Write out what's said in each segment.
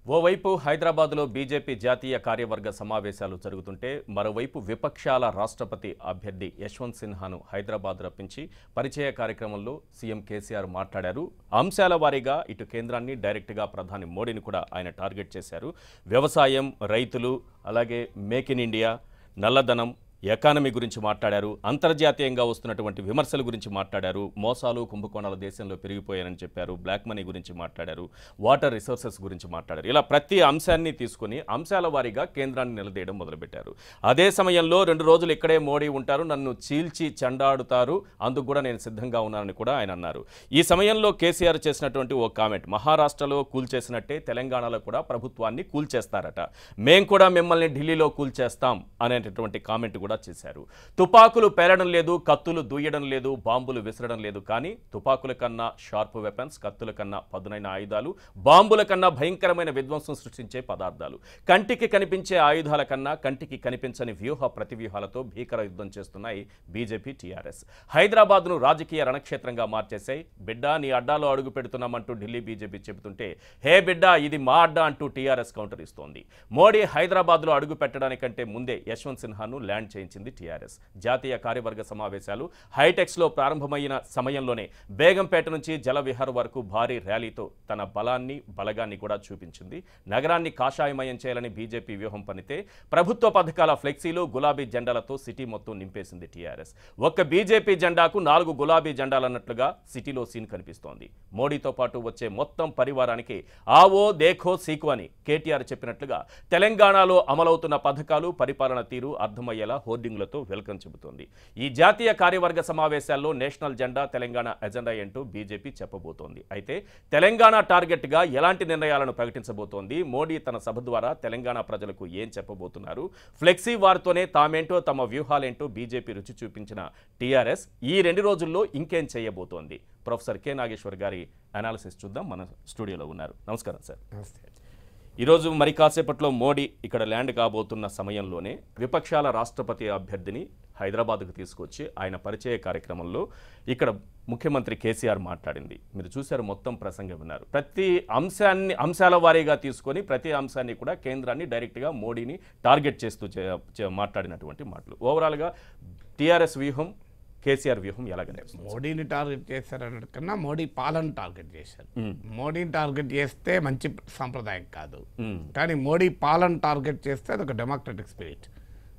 ఓవైపు హైదరాబాద్లో బీజేపీ జాతీయ కార్యవర్గ సమావేశాలు జరుగుతుంటే మరోవైపు విపక్షాల రాష్ట్రపతి అభ్యర్థి యశ్వంత్ సిన్హాను హైదరాబాద్ రప్పించి పరిచయ కార్యక్రమంలో సీఎం కేసీఆర్ మాట్లాడారు అంశాల వారీగా ఇటు కేంద్రాన్ని డైరెక్ట్గా ప్రధాని మోడీని కూడా ఆయన టార్గెట్ చేశారు వ్యవసాయం రైతులు అలాగే మేక్ ఇన్ ఇండియా నల్లధనం ఎకానమీ గురించి మాట్లాడారు అంతర్జాతీయంగా వస్తున్నటువంటి విమర్శల గురించి మాట్లాడారు మోసాలు కుంభకోణాలు దేశంలో పెరిగిపోయాయని చెప్పారు బ్లాక్ మనీ గురించి మాట్లాడారు వాటర్ రిసోర్సెస్ గురించి మాట్లాడారు ఇలా ప్రతి అంశాన్ని తీసుకుని అంశాల వారీగా కేంద్రాన్ని నిలదీయడం మొదలుపెట్టారు అదే సమయంలో రెండు రోజులు ఇక్కడే మోడీ ఉంటారు నన్ను చీల్చి చండాడుతారు అందుకు కూడా నేను సిద్ధంగా ఉన్నానని కూడా ఆయన అన్నారు ఈ సమయంలో కేసీఆర్ చేసినటువంటి ఓ కామెంట్ మహారాష్ట్రలో కూల్చేసినట్టే తెలంగాణలో కూడా ప్రభుత్వాన్ని కూల్చేస్తారట మేం కూడా మిమ్మల్ని ఢిల్లీలో కూల్చేస్తాం అనేటటువంటి కామెంట్ కూడా చేశారు తుపాకులు పేలడం లేదు కత్తులు దూయడం లేదు బాంబులు విసరడం లేదు కానీ తుపాకుల కన్నా షార్ప్ వెపన్స్ కత్తుల కన్నా పదునైన ఆయుధాలు బాంబుల కన్నా భయంకరమైన విధ్వంసం సృష్టించే పదార్థాలు కంటికి కనిపించే ఆయుధాల కన్నా కంటికి కనిపించని వ్యూహ ప్రతివ్యూహాలతో భీకర యుద్ధం చేస్తున్నాయి బీజేపీ టీఆర్ఎస్ హైదరాబాద్ను రాజకీయ రణక్షేత్రంగా మార్చేశాయి బిడ్డ నీ అడ్డాలో అడుగు పెడుతున్నామంటూ ఢిల్లీ బీజేపీ చెబుతుంటే హే బిడ్డ ఇది మా అడ్డా అంటూ టీఆర్ఎస్ కౌంటర్ ఇస్తోంది మోడీ హైదరాబాద్లో అడుగు పెట్టడానికంటే ముందే యశ్వంత్ సిన్హాను ల్యాండ్ చేయించింది టీఆర్ఎస్ జాతీయ కార్యవర్గ సమావేశాలు హైటెక్స్లో ప్రారంభమైన సమయంలోనే బేగంపేట నుంచి జలవిహార్ వరకు భారీ ర్యాలీతో తన బలాన్ని బలగాన్ని కూడా చూపించింది నగరాన్ని కాషాయమయం చేయాలని బీజేపీ వ్యూహం పనితే ప్రభుత్వ పథకాల ఫ్లెక్సీలు గులాబీ జెండాలతో సిటీ మొత్తం నింపేసింది టీఆర్ఎస్ ఒక్క బీజేపీ జెండాకు నాలుగు గులాబీ జెండాలన్నట్లుగా సిటీలో సీన్ కనిపిస్తోంది మోడీతో పాటు వచ్చే మొత్తం పరివారానికి ఆవో దేఖో సీకు అని కేటీఆర్ చెప్పినట్లుగా తెలంగాణలో అమలవుతున్న పథకాలు పరిపాలన తీరు అర్థమయ్యేలా హోర్డింగ్లతో వెల్కమ్ చెబుతోంది ఈ జాతీయ కార్యవర్గ సమావేశాల్లో నేషనల్ జెండా తెలంగాణ ఎజెండా ఏంటో బీజేపీ చెప్పబోతోంది అయితే తెలంగాణ టార్గెట్గా ఎలాంటి నిర్ణయాలను ప్రకటించబోతోంది మోడీ తన సభ ద్వారా తెలంగాణ ప్రజలకు ఏం చెప్పబోతున్నారు ఫ్లెక్సీ వారితోనే తామేంటో తమ వ్యూహాలేంటో బీజేపీ రుచి చూపించిన టీఆర్ఎస్ ఈ రెండు రోజుల్లో ఇంకేం చేయబోతోంది ప్రొఫెసర్ కె నాగేశ్వర్ గారి అనాలిసిస్ చూద్దాం మన స్టూడియోలో ఉన్నారు నమస్కారం సార్ నమస్తే ఈరోజు మరి కాసేపట్లో మోడీ ఇక్కడ ల్యాండ్ కాబోతున్న సమయంలోనే విపక్షాల రాష్ట్రపతి అభ్యర్థిని హైదరాబాద్కు తీసుకొచ్చి ఆయన పరిచయ కార్యక్రమంలో ఇక్కడ ముఖ్యమంత్రి కేసీఆర్ మాట్లాడింది మీరు చూశారు మొత్తం ప్రసంగం విన్నారు ప్రతి అంశాన్ని అంశాల వారీగా తీసుకొని ప్రతి అంశాన్ని కూడా కేంద్రాన్ని డైరెక్ట్గా మోడీని టార్గెట్ చేస్తూ చే- చే- మాట్లాడినటువంటి మాటలు ఓవరాల్గా టీఆర్ఎస్ వ్యూహం కేసీఆర్ వ్యూహం ఎలా కనిపిస్తుంది మోడీని టార్గెట్ చేశారు అన్నట్టు కన్నా మోడీ పాలన టార్గెట్ చేశారు మోడీని టార్గెట్ చేస్తే మంచి సాంప్రదాయం కాదు మ్మ్. కానీ మోడీ పాలన టార్గెట్ చేస్తే అది ఒక డెమోక్రటిక్ స్పిరిట్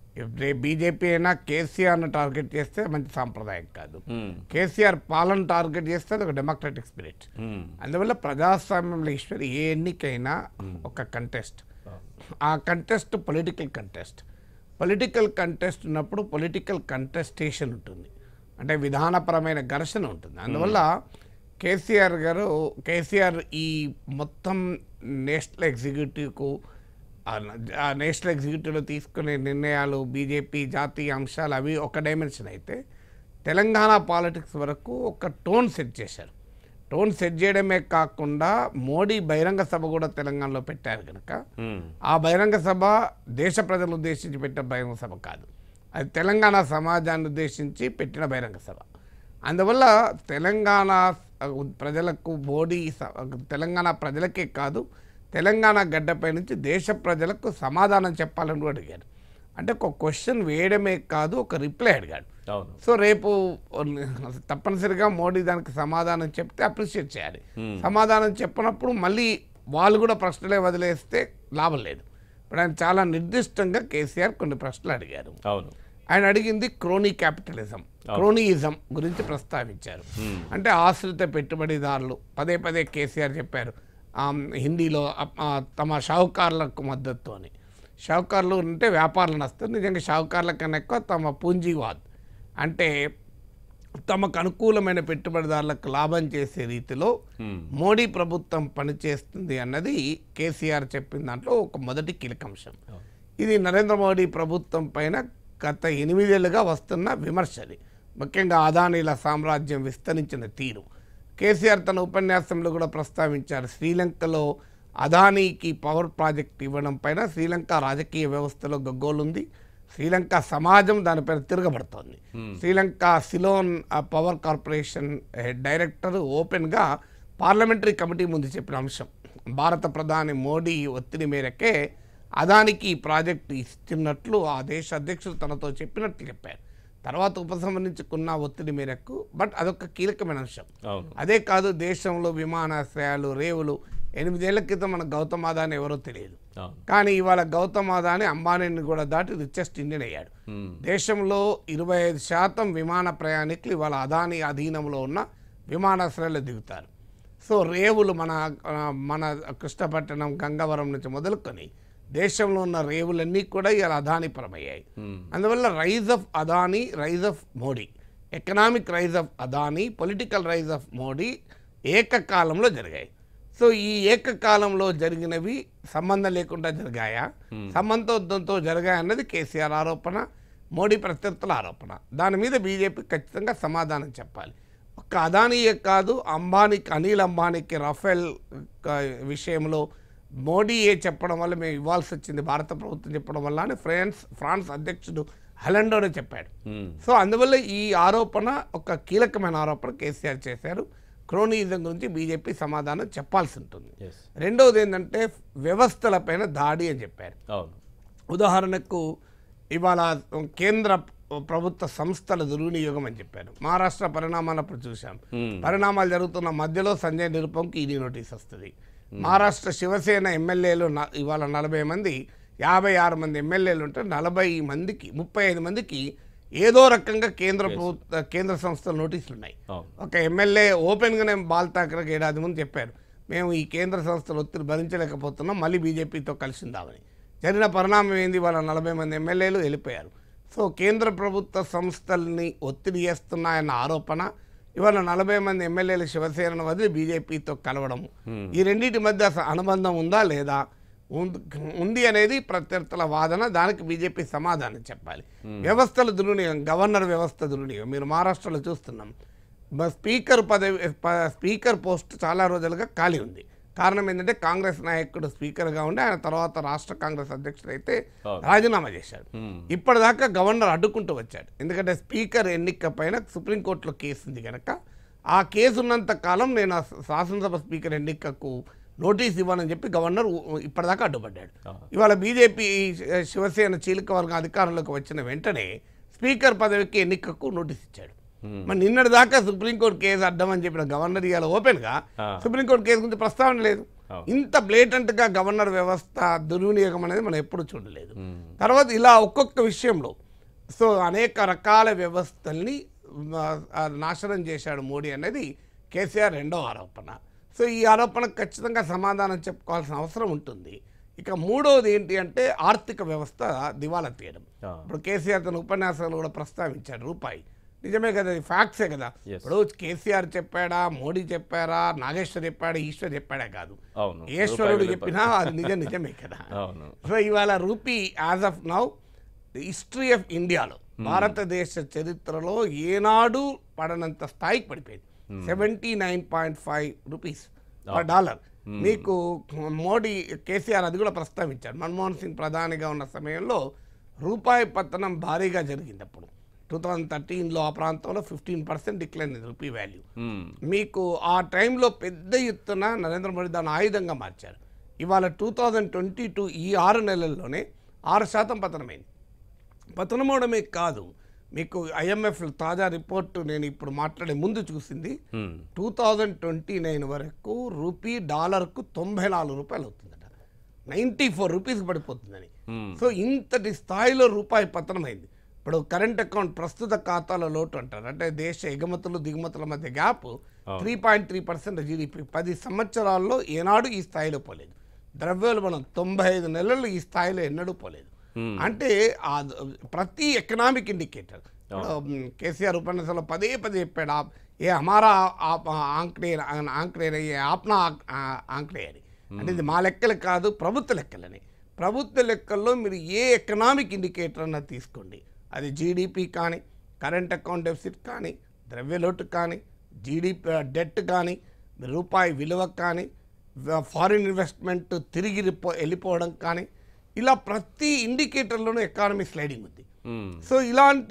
బీజేపీ అయినా కేసీఆర్ను టార్గెట్ చేస్తే మంచి సాంప్రదాయం కాదు మ్మ్. కేసీఆర్ పాలన టార్గెట్ చేస్తే అది ఒక డెమోక్రటిక్ స్పిరిట్ మ్మ్. అందువల్ల ప్రజాస్వామ్యంలో ఈశ్వర్ ఏ ఎన్నికైనా ఒక కంటెస్ట్ ఆ contest political contest political contest ఉన్నప్పుడు పొలిటికల్ కంటెస్టేషన్ ఉంటుంది అంటే విధానపరమైన ఘర్షణ ఉంటుంది అందువల్ల కేసీఆర్ గారు కేసీఆర్ ఈ మొత్తం నేషనల్ ఎగ్జిక్యూటివ్కు ఆ న- ఆ నేషనల్ ఎగ్జిక్యూటివ్లో తీసుకునే నిర్ణయాలు బీజేపీ జాతీయ అంశాలు అవి ఒక డైమెన్షన్ అయితే తెలంగాణ పాలిటిక్స్ వరకు ఒక టోన్ సెట్ చేశారు టోన్ సెట్ చేయడమే కాకుండా మోడీ బహిరంగ సభ కూడా తెలంగాణలో పెట్టారు కనుక మ్మ్. ఆ బహిరంగ సభ దేశ ప్రజలను ఉద్దేశించి పెట్టిన బహిరంగ సభ కాదు అది తెలంగాణ సమాజాన్ని ఉద్దేశించి పెట్టిన బహిరంగ సభ అందువల్ల తెలంగాణ ప్రజలకు మోడీ స- తెలంగాణ ప్రజలకే కాదు తెలంగాణ గడ్డపై నుంచి దేశ ప్రజలకు సమాధానం చెప్పాలని కూడా అడిగారు అంటే ఒక క్వశ్చన్ వేయడమే కాదు ఒక రిప్లై అడిగాడు అవును సో రేపు తప్పనిసరిగా మోడీ దానికి సమాధానం చెప్తే అప్రిషియేట్ చేయాలి సమాధానం చెప్పినప్పుడు మళ్ళీ వాళ్ళు కూడా ప్రశ్నలే వదిలేస్తే లాభం లేదు ఇప్పుడు ఆయన చాలా నిర్దిష్టంగా కేసీఆర్ కొన్ని ప్రశ్నలు అడిగారు అవును ఆయన అడిగింది క్రోనీ క్యాపిటలిజం క్రోనీయిజం గురించి ప్రస్తావించారు అంటే ఆశ్రిత పెట్టుబడిదారులు పదే పదే కేసీఆర్ చెప్పారు ఆ, హిందీలో ఆ, ఆ, తమ షావుకారులకు మద్దతు అని షావుకారులు అంటే వ్యాపారులు నస్తారు నిజంగా షావుకారుల కన్నా ఎక్కువ తమ పూంజీవాద్ అంటే తమకు అనుకూలమైన పెట్టుబడిదారులకు లాభం చేసే రీతిలో మోడీ ప్రభుత్వం పనిచేస్తుంది అన్నది కేసీఆర్ చెప్పిన దాంట్లో ఒక మొదటి కీలకాంశం ఇది నరేంద్ర మోడీ ప్రభుత్వం పైన గత ఎనిమిదేళ్లుగా వస్తున్న విమర్శది ముఖ్యంగా అదానీల సామ్రాజ్యం విస్తరించిన తీరు కేసీఆర్ తన ఉపన్యాసంలో కూడా ప్రస్తావించారు శ్రీలంకలో అదానీకి పవర్ ప్రాజెక్ట్ ఇవ్వడం పైన శ్రీలంక రాజకీయ వ్యవస్థలో గగ్గోలుంది శ్రీలంక సమాజం దానిపైన తిరగబడుతోంది శ్రీలంక సిలోన్ ఆ, పవర్ కార్పొరేషన్ హెడ్ డైరెక్టర్ ఓపెన్గా పార్లమెంటరీ కమిటీ ముందు చెప్పిన అంశం భారత ప్రధాని మోడీ ఒత్తిడి మేరకే అదానికి ఈ ప్రాజెక్టు ఇస్తున్నట్లు ఆ దేశ అధ్యక్షులు తనతో చెప్పినట్లు చెప్పారు తర్వాత ఉపసంహరించుకున్న ఒత్తిడి మేరకు బట్ అదొక కీలకమైన అంశం అవును అదే కాదు దేశంలో విమానాశ్రయాలు రేవులు ఎనిమిదేళ్ల క్రితం మన గౌతమ్ అదాని ఎవరో తెలియదు అవును కానీ ఇవాళ గౌతమ్ అదాని అంబానీని కూడా దాటి రిచెస్ట్ ఇండియన్ అయ్యాడు మ్మ్. దేశంలో ఇరవై ఐదు శాతం విమాన ప్రయాణికులు ఇవాళ అదాని అధీనంలో ఉన్న విమానాశ్రయాలు దిగుతారు సో రేవులు మన ఆ, మన కృష్ణపట్టణం గంగవరం నుంచి మొదలుకొని దేశంలో ఉన్న రేవులన్నీ కూడా ఇవాళ అదానిపరమయ్యాయి మ్మ్. అందువల్ల rise of Adani rise of Modi economic rise of Adani political rise of Modi ఏకకాలంలో జరిగాయి సో ఈ ఏకకాలంలో జరిగినవి సంబంధం లేకుండా జరిగాయా సంబంధంతో జరిగాయి అన్నది కేసీఆర్ ఆరోపణ మోడీ ప్రత్యర్థుల ఆరోపణ దాని మీద బీజేపీ ఖచ్చితంగా సమాధానం చెప్పాలి ఒక్క అదానీయే కాదు అంబానీకి అనిల్ అంబానీకి రఫేల్ క- విషయంలో మోడీ ఏ చెప్పడం వల్ల మేము ఇవ్వాల్సి వచ్చింది భారత ప్రభుత్వం చెప్పడం వల్ల అని ఫ్రాన్స్ ఫ్రాన్స్ అధ్యక్షుడు హెలండోనే చెప్పాడు మ్మ్. సో అందువల్ల ఈ ఆరోపణ ఒక కీలకమైన ఆరోపణ కేసీఆర్ చేశారు క్రోనియిజం గురించి బీజేపీ సమాధానం చెప్పాల్సి ఉంటుంది ఎస్ రెండవది ఏంటంటే వ్యవస్థలపైన దాడి అని చెప్పారు అవును ఉదాహరణకు ఇవాళ కేంద్ర ప్రభుత్వ సంస్థల దుర్వినియోగం అని చెప్పారు మహారాష్ట్ర పరిణామాలు అప్పుడు చూసాం మ్మ్. పరిణామాలు జరుగుతున్న మధ్యలో సంజయ్ నిరుపంకి ఈడీ నోటీస్ వస్తుంది మహారాష్ట్ర శివసేన ఎమ్మెల్యేలు న- ఇవాళ నలభై మంది యాభై ఆరు మంది ఎమ్మెల్యేలు ఉంటే నలభై మందికి ముప్పై ఐదు మందికి ఏదో రకంగా కేంద్ర ప్రభుత్వ కేంద్ర సంస్థల నోటీసులు ఉన్నాయి అవును ఒక ఎమ్మెల్యే ఓపెన్గానే బాల్ ఠాకరేకి ఏడాది ముందు చెప్పారు మేము ఈ కేంద్ర సంస్థలు ఒత్తిడి భరించలేకపోతున్నాం మళ్ళీ బీజేపీతో కలిసిందామని జరిగిన పరిణామం ఏంది వాళ్ళ నలభై మంది ఎమ్మెల్యేలు వెళ్ళిపోయారు సో కేంద్ర ప్రభుత్వ సంస్థల్ని ఒత్తిడి చేస్తున్నాయన్న ఆరోపణ ఇవాళ నలభై మంది ఎమ్మెల్యేలు శివసేనను వదిలి బీజేపీతో కలవడం ఈ రెండింటి మధ్య అసలు అనుబంధం ఉందా లేదా ఉంది- ఉంది అనేది ప్రత్యర్థుల వాదన దానికి బీజేపీ సమాధానం చెప్పాలి వ్యవస్థల దుర్వినియోగం గవర్నర్ వ్యవస్థ దుర్వినియోగం మీరు మహారాష్ట్రలో చూస్తున్నాం బ- స్పీకర్ పదవి ప- స్పీకర్ పోస్ట్ చాలా రోజులుగా ఖాళీ ఉంది కారణం ఏంటంటే కాంగ్రెస్ నాయకుడు స్పీకర్గా ఉండి ఆయన తర్వాత రాష్ట్ర కాంగ్రెస్ అధ్యక్షుడు అయితే అవును. రాజీనామా చేశాడు మ్మ్. ఇప్పటిదాకా గవర్నర్ అడ్డుకుంటూ వచ్చాడు ఎందుకంటే స్పీకర్ ఎన్నిక పైన సుప్రీంకోర్టులో కేసు ఉంది కనుక ఆ కేసు ఉన్నంత కాలం నేను ఆ శాసనసభ స్పీకర్ ఎన్నికకు నోటీస్ ఇవ్వనని చెప్పి గవర్నర్ ఉ- ఇప్పటిదాకా అడ్డుపడ్డాడు ఆ. ఇవాళ బీజేపీ శివసేన చీలిక వర్గం అధికారంలోకి వచ్చిన వెంటనే స్పీకర్ పదవికి ఎన్నికకు నోటీస్ ఇచ్చాడు మ్మ్. మరి నిన్నటి దాకా సుప్రీంకోర్టు కేసు అడ్డమని చెప్పిన గవర్నర్ ఇవాళ ఓపెన్గా ఆ. సుప్రీంకోర్టు కేసు గురించి ప్రస్తావన లేదు అవును. ఇంత బ్లేటెంట్గా గవర్నర్ వ్యవస్థ దుర్వినియోగం అనేది మనం ఎప్పుడు చూడలేదు మ్మ్. తర్వాత ఇలా ఒక్కొక్క విషయంలో సో అనేక రకాల వ్యవస్థల్ని ఆ, ఆ, నాశనం చేశాడు మోడీ అనేది కేసీఆర్ రెండో ఆరోపణ సో ఈ ఆరోపణకు ఖచ్చితంగా సమాధానం చెప్పుకోవాల్సిన అవసరం ఉంటుంది ఇక మూడవది ఏంటి అంటే ఆర్థిక వ్యవస్థ దివాలా తీయడం ఆ. ఇప్పుడు కేసీఆర్ తన ఉపన్యాసాలు కూడా ప్రస్తావించాడు రూపాయి నిజమే కదా ఇది ఫ్యాక్ట్సే కదా Yes. ఇప్పుడు కేసీఆర్ చెప్పాడా మోడీ చెప్పారా నాగేశ్వర్ చెప్పాడా ఈశ్వర్ చెప్పాడా కాదు అవును ఈశ్వరుడు రూపాయి చెప్పినా అది నిజం నిజమే కదా అవును సో ఇవాళ rupee as of now history of ఇండియాలో భారతదేశ చరిత్రలో ఏనాడు పడనంత స్థాయికి పడిపోయింది seventy nine point five rupees dollar మీకు మోడీ కేసీఆర్ అది కూడా ప్రస్తావించారు మన్మోహన్ సింగ్ ప్రధానిగా ఉన్న సమయంలో రూపాయి పతనం భారీగా జరిగింది అప్పుడు టూ థౌజండ్ థర్టీన్లో ఆ ప్రాంతంలో ఫిఫ్టీన్ పర్సెంట్ డిక్లైన్ అయింది రూపీ వాల్యూ మ్మ్. మీకు ఆ టైంలో పెద్ద ఎత్తున నరేంద్ర మోడీ దాన్ని ఆయుధంగా మార్చారు ఇవాళ టూ థౌజండ్ ట్వంటీ టూ ఈ ఆరు నెలల్లోనే ఆరు శాతం పతనమైంది పతనమవడమే కాదు మీకు ఐఎంఎఫ్ తాజా రిపోర్టు నేను ఇప్పుడు మాట్లాడే ముందు చూసింది మ్మ్. టూ థౌజండ్ ట్వంటీ నైన్ వరకు రూపీ డాలర్కు తొంభై నాలుగు రూపాయలు అవుతుందట నైంటీ ఫోర్ రూపీస్కి పడిపోతుందని మ్మ్. సో ఇంతటి స్థాయిలో రూపాయి పతనమైంది ఇప్పుడు కరెంట్ అకౌంట్ ప్రస్తుత ఖాతాల లోటు అంటారు అంటే దేశ ఎగుమతులు దిగుమతుల మధ్య gap three point three percent GDP పది సంవత్సరాల్లో ఏనాడు ఈ స్థాయిలో పోలేదు ద్రవ్యోల్బణం తొంభై ఐదు నెలలు ఈ స్థాయిలో ఎన్నడూ పోలేదు Hmm. అంటే ఆ ద- ప్రతి ఎకనామిక్ ఇండికేటర్ కేసీఆర్ ఉపన్యాసంలో పదే పదే చెప్పాడు "ఆప్- ఏ హమారా ఆప్ ఆంక్డే ఆంక్డే ఏ ఆప్నా ఆ- ఆంక్డే అని అంటే ఇది మా లెక్కలు కాదు ప్రభుత్వ లెక్కలని ప్రభుత్వ లెక్కల్లో మీరు ఏ ఎకనామిక్ ఇండికేటర్ అన్నా తీసుకోండి అది జీడిపి కానీ కరెంట్ అకౌంట్ డెఫిసిట్ కానీ ద్రవ్యలోటు కానీ జీడిపి డెట్ కానీ రూపాయి విలువ కానీ ఫారిన్ ఇన్వెస్ట్మెంట్ తిరిగి రిపో- వెళ్ళిపోవడం కానీ ఇలా ప్రతి ఇండికేటర్లోనూ ఎకానమీ స్లైడింగ్ ఉంది మ్మ్. సో ఇలాంటి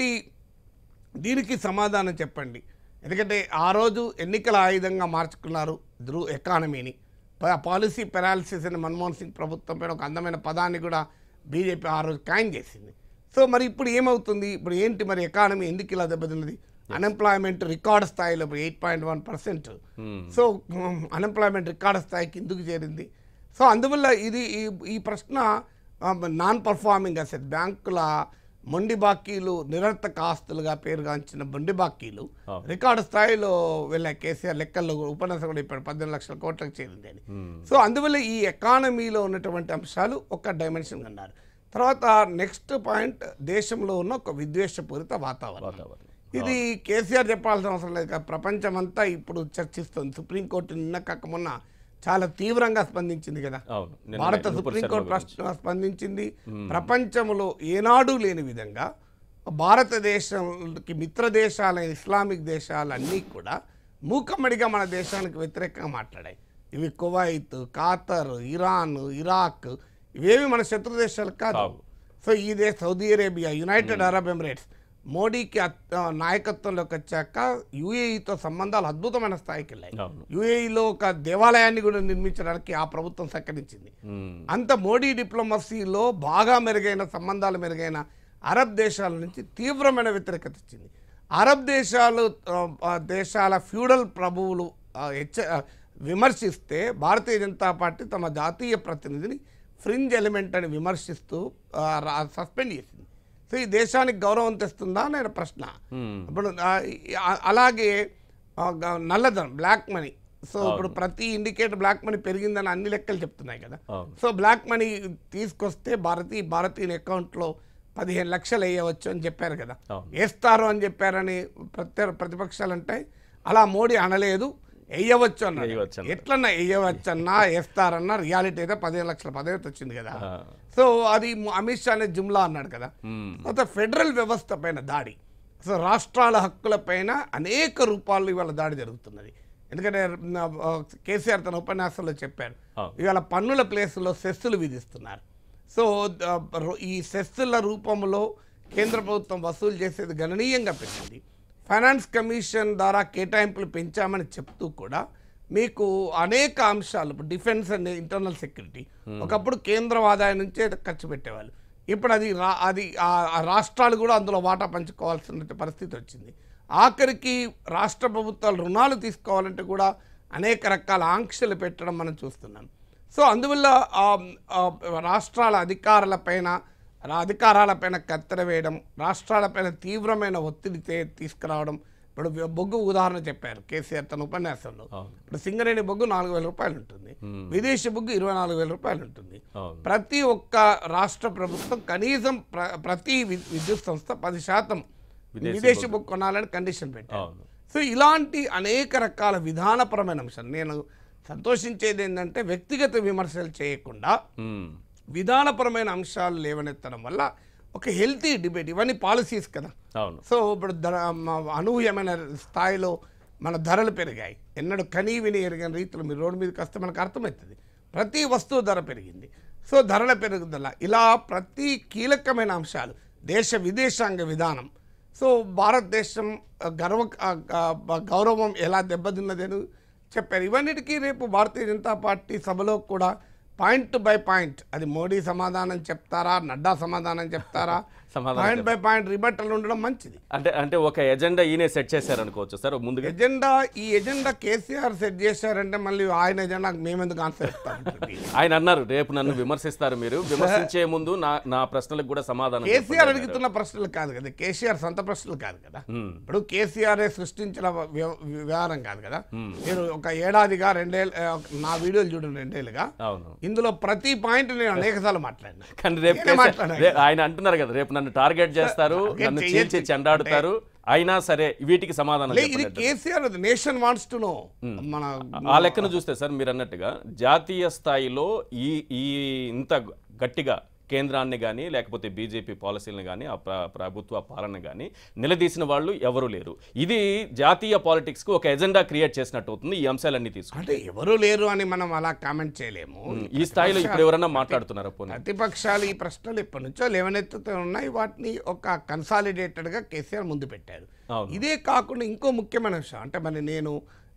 దీనికి సమాధానం చెప్పండి ఎందుకంటే ఆ రోజు ఎన్నికల ఆయుధంగా మార్చుకున్నారు ధ్రువ ఎకానమీని పాలసీ పెరాలిసిస్ అని మన్మోహన్ సింగ్ ప్రభుత్వం పైన ఒక అందమైన పదాన్ని కూడా బీజేపీ ఆ రోజు కాయిన్ చేసింది సో మరి ఇప్పుడు ఏమవుతుంది ఇప్పుడు ఏంటి మరి ఎకానమీ ఎందుకు ఇలా దెబ్బతిన్నది అన్ఎంప్లాయ్మెంట్ రికార్డ్ స్థాయిలో ఇప్పుడు eight point one percent so unemployment record స్థాయికి ఎందుకు చేరింది సో అందువల్ల ఇది ఈ- ఈ ప్రశ్న నాన్ పర్ఫార్మింగ్ అసెట్ బ్యాంకుల మొండి బాకీలు నిరర్థక ఆస్తులుగా పేరుగాంచిన మొండి బాకీలు అవును. రికార్డు స్థాయిలో వెళ్ళాయి కేసీఆర్ లెక్కల్లో కూడా ఉపన్యాసం కూడా ఇప్పుడు పద్దెనిమిది లక్షల కోట్లకు చేరింది అని సో అందువల్ల ఈ ఎకానమీలో ఉన్నటువంటి అంశాలు ఒక డైమెన్షన్ అన్నారు తర్వాత నెక్స్ట్ పాయింట్ దేశంలో ఉన్న ఒక విద్వేషపూరిత వాతావరణం వాతావరణం ఇది కేసీఆర్ చెప్పాల్సిన అవసరం లేదు కదా. ప్రపంచమంతా ఇప్పుడు చర్చిస్తుంది సుప్రీంకోర్టు నిన్న కాక మొన్న చాలా తీవ్రంగా స్పందించింది కదా అవును నిన్న భారత నూపూర్ శర్మ సుప్రీంకోర్టు గురించి. రాష్ట్ర స్పందించింది ప్రపంచంలో ఏనాడు లేని విధంగా భారతదేశంకి మిత్ర దేశాలైన ఇస్లామిక్ దేశాలన్నీ కూడా మూకమ్మడిగా మన దేశానికి వ్యతిరేకంగా మాట్లాడాయి ఇవి కువైత్ ఖాతర్ ఇరాన్ ఇరాక్ ఇవేవి మన శత్రు దేశాలు కాదు కావు. సో ఇదే Saudi Arabia United Arab Emirates మోడీకి అత్- ఆ, నాయకత్వంలోకి వచ్చాక యుఏఈతో సంబంధాలు అద్భుతమైన స్థాయికి వెళ్ళాయి అవును యుఏఈలో ఒక దేవాలయాన్ని కూడా నిర్మించడానికి ఆ ప్రభుత్వం సహకరించింది మ్మ్. అంత మోడీ డిప్లొమసీలో బాగా మెరుగైన సంబంధాలు మెరుగైన అరబ్ దేశాల నుంచి తీవ్రమైన వ్యతిరేకత వచ్చింది అరబ్ దేశాలు ఆ, ఆ, దేశాల ఫ్యూడల్ ప్రభువులు ఆ, హెచ్చ ఆ, విమర్శిస్తే భారతీయ జనతా పార్టీ తమ జాతీయ ప్రతినిధిని ఫ్రింజ్ ఎలిమెంట్ అని విమర్శిస్తూ ఆ, రా- సస్పెండ్ చేసింది సో ఈ దేశానికి గౌరవం తెస్తుందా అనే ప్రశ్న మ్మ్. ఇప్పుడు ఆ, ఆ- అలాగే ఆ, గ- నల్లధనం బ్లాక్ మనీ సో ఇప్పుడు ప్రతి ఇండికేటర్ బ్లాక్ మనీ పెరిగిందని అన్ని లెక్కలు చెప్తున్నాయి కదా అవును సో బ్లాక్ మనీ తీసుకొస్తే భారతీయ భారతీయ అకౌంట్లో పదిహేను లక్షలు వేయవచ్చు అని చెప్పారు కదా అవును. వేస్తారు అని చెప్పారని ప్రత్య ప్రతిపక్షాలు అంటాయి అలా మోడీ అనలేదు వేయవచ్చు అన్నాడు వేయవచ్చు అన్నాడు. ఎట్లన్నా వేయవచ్చు అన్నా వేస్తారన్నా రియాలిటీ అయితే పదిహేను లక్షల పదవి వచ్చింది కదా ఆ. సో అది అమిత్ షా అనే జుమ్లా అన్నాడు కదా మ్మ్. తర్వాత ఫెడరల్ వ్యవస్థ పైన దాడి సో రాష్ట్రాల హక్కుల పైన అనేక రూపాల్లో ఇవాళ దాడి జరుగుతున్నది ఎందుకంటే ఆ, కేసీఆర్ తన ఉపన్యాసంలో చెప్పారు అవును. ఇవాళ పన్నుల ప్లేసులో సెస్సులు విధిస్తున్నారు సో ఆ, రో- ఈ సెస్సుల రూపంలో కేంద్ర ప్రభుత్వం వసూలు చేసేది గణనీయంగా పెరిగింది ఫైనాన్స్ కమిషన్ ద్వారా కేటాయింపులు పెంచామని చెప్తూ కూడా మీకు అనేక అంశాలు ఇప్పుడు డిఫెన్స్ అండ్ ఇంటర్నల్ సెక్యూరిటీ ఒకప్పుడు కేంద్ర ఆదాయం నుంచే ఖర్చు పెట్టేవాళ్ళు ఇప్పుడు అది రా అది ఆ ఆ రాష్ట్రాలు కూడా అందులో వాటా పంచుకోవాల్సిన పరిస్థితి వచ్చింది ఆఖరికి రాష్ట్ర ప్రభుత్వాలు రుణాలు తీసుకోవాలంటే కూడా అనేక రకాల ఆంక్షలు పెట్టడం మనం చూస్తున్నాం సో అందువల్ల ఆ, ఆ, రాష్ట్రాల అధికారులపైన రా- అధికారాలపైన కత్తెర వేయడం రాష్ట్రాలపైన తీవ్రమైన ఒత్తిడి తే- తీసుకురావడం ఇప్పుడు వి- బొగ్గు ఉదాహరణ చెప్పారు కేసీఆర్ తన ఉపన్యాసంలో అవును. ఇప్పుడు సింగరేణి బొగ్గు నాలుగు వేల రూపాయలు ఉంటుంది విదేశీ బొగ్గు ఇరవై నాలుగు వేల రూపాయలు ఉంటుంది అవును ప్రతి ఒక్క రాష్ట్ర ప్రభుత్వం కనీసం ప్ర- ప్రతి వి- విద్యుత్ సంస్థ పది శాతం విదేశీ విదేశీ బొగ్గు కొనాలని కండిషన్ పెట్టారు అవును సో ఇలాంటి అనేక రకాల విధానపరమైన అంశాలు నేను సంతోషించేది ఏంటంటే వ్యక్తిగత విమర్శలు చేయకుండా మ్మ్. విధానపరమైన అంశాలు లేవనెత్తడం వల్ల ఒక హెల్తీ డిబేట్ ఇవన్నీ పాలసీస్ కదా అవును సో ఇప్పుడు ధర మ- అనూహ్యమైన స్థాయిలో మన ధరలు పెరిగాయి ఎన్నడూ కనీ విని ఎరిగిన రీతిలో మీరు రోడ్డు మీదకి వస్తే మనకు అర్థమవుతుంది ప్రతి వస్తువు ధర పెరిగింది సో ధరల పెరుగుదల ఇలా ప్రతి కీలకమైన అంశాలు దేశ విదేశాంగ విధానం సో భారతదేశం ఆ, గర్వ ఆ, ఆ, గౌరవం ఎలా దెబ్బతిన్నదని చెప్పారు ఇవన్నిటికీ రేపు భారతీయ జనతా పార్టీ సభలో కూడా పాయింట్ బై పాయింట్ అది మోడీ సమాధానం చెప్తారా నడ్డా సమాధానం చెప్తారా సమాధానం పాయింట్ బై పాయింట్ రిబట్టలు ఉండడం మంచిది అంటే అంటే ఒక ఎజెండా ఈయనే సెట్ చేశారు అనుకోవచ్చు సార్ ముందుగా ఎజెండా ఈ ఎజెండా కేసీఆర్ సెట్ చేశారంటే మళ్ళీ ఆయన ఎజెండా మేమెందుకు ఆన్సర్ ఇస్తాం ఆయన అన్నారు రేపు నన్ను విమర్శిస్తారు మీరు విమర్శించే ముందు నా నా ప్రశ్నలకు కూడా సమాధానం చెప్పండి కేసీఆర్ అన్నారు. అడుగుతున్న ప్రశ్నలు కాదు కదా కేసీఆర్ సొంత ప్రశ్నలు కాదు కదా మ్మ్. ఇప్పుడు కేసీఆర్ సృష్టించిన వ్య- వ్యవహారం కాదు కదా మీరు ఒక ఏడాదిగా రెండేళ్ళు ఆ, నా వీడియోలు చూడండి రెండేళ్ళుగా అవును ఇందులో ప్రతి పాయింట్ నేను అనేక సార్లు మాట్లాడినా కానీ రేపు నేనే కేసీఆర్- మాట్లాడాను. రే- ఆయన అంటున్నారు కదా రేపు నన్ను టార్గెట్ చేస్తారు Target నన్ను చేయొచ్చు. చీల్చి చెండాడుతారు అయినా సరే వీటికి సమాధానం లే, ఇది చెప్పండి KCR nation wants to know మన ఆ లెక్కను చూస్తే సార్ మీరు అన్నట్టుగా జాతీయ స్థాయిలో ఈ ఈ ఇంత గట్టిగా కేంద్రాన్ని కానీ లేకపోతే బీజేపీ పాలసీలను కానీ ఆ ప్ర- ప్రభుత్వ పాలన కానీ నిలదీసిన వాళ్ళు ఎవరు లేరు ఇది జాతీయ పాలిటిక్స్కు ఒక ఎజెండా క్రియేట్ చేసినట్టు అవుతుంది ఈ అంశాలన్నీ తీసుకుని అంటే ఎవరు లేరు అని మనం అలా కామెంట్ చేయలేము ఈ స్థాయిలో ఇప్పుడు ఎవరన్నా మాట్లాడుతున్నారా పోనీ ప్రతిపక్షాలు ఈ ప్రశ్నలు ఎప్పటి నుంచో లేవనెత్తుతూ ఉన్నాయి వాటిని ఒక కన్సాలిడేటెడ్గా కేసీఆర్ ముందు పెట్టారు అవును ఇదే కాకుండా ఇంకో ముఖ్యమైన విషయం అంటే మరి నేను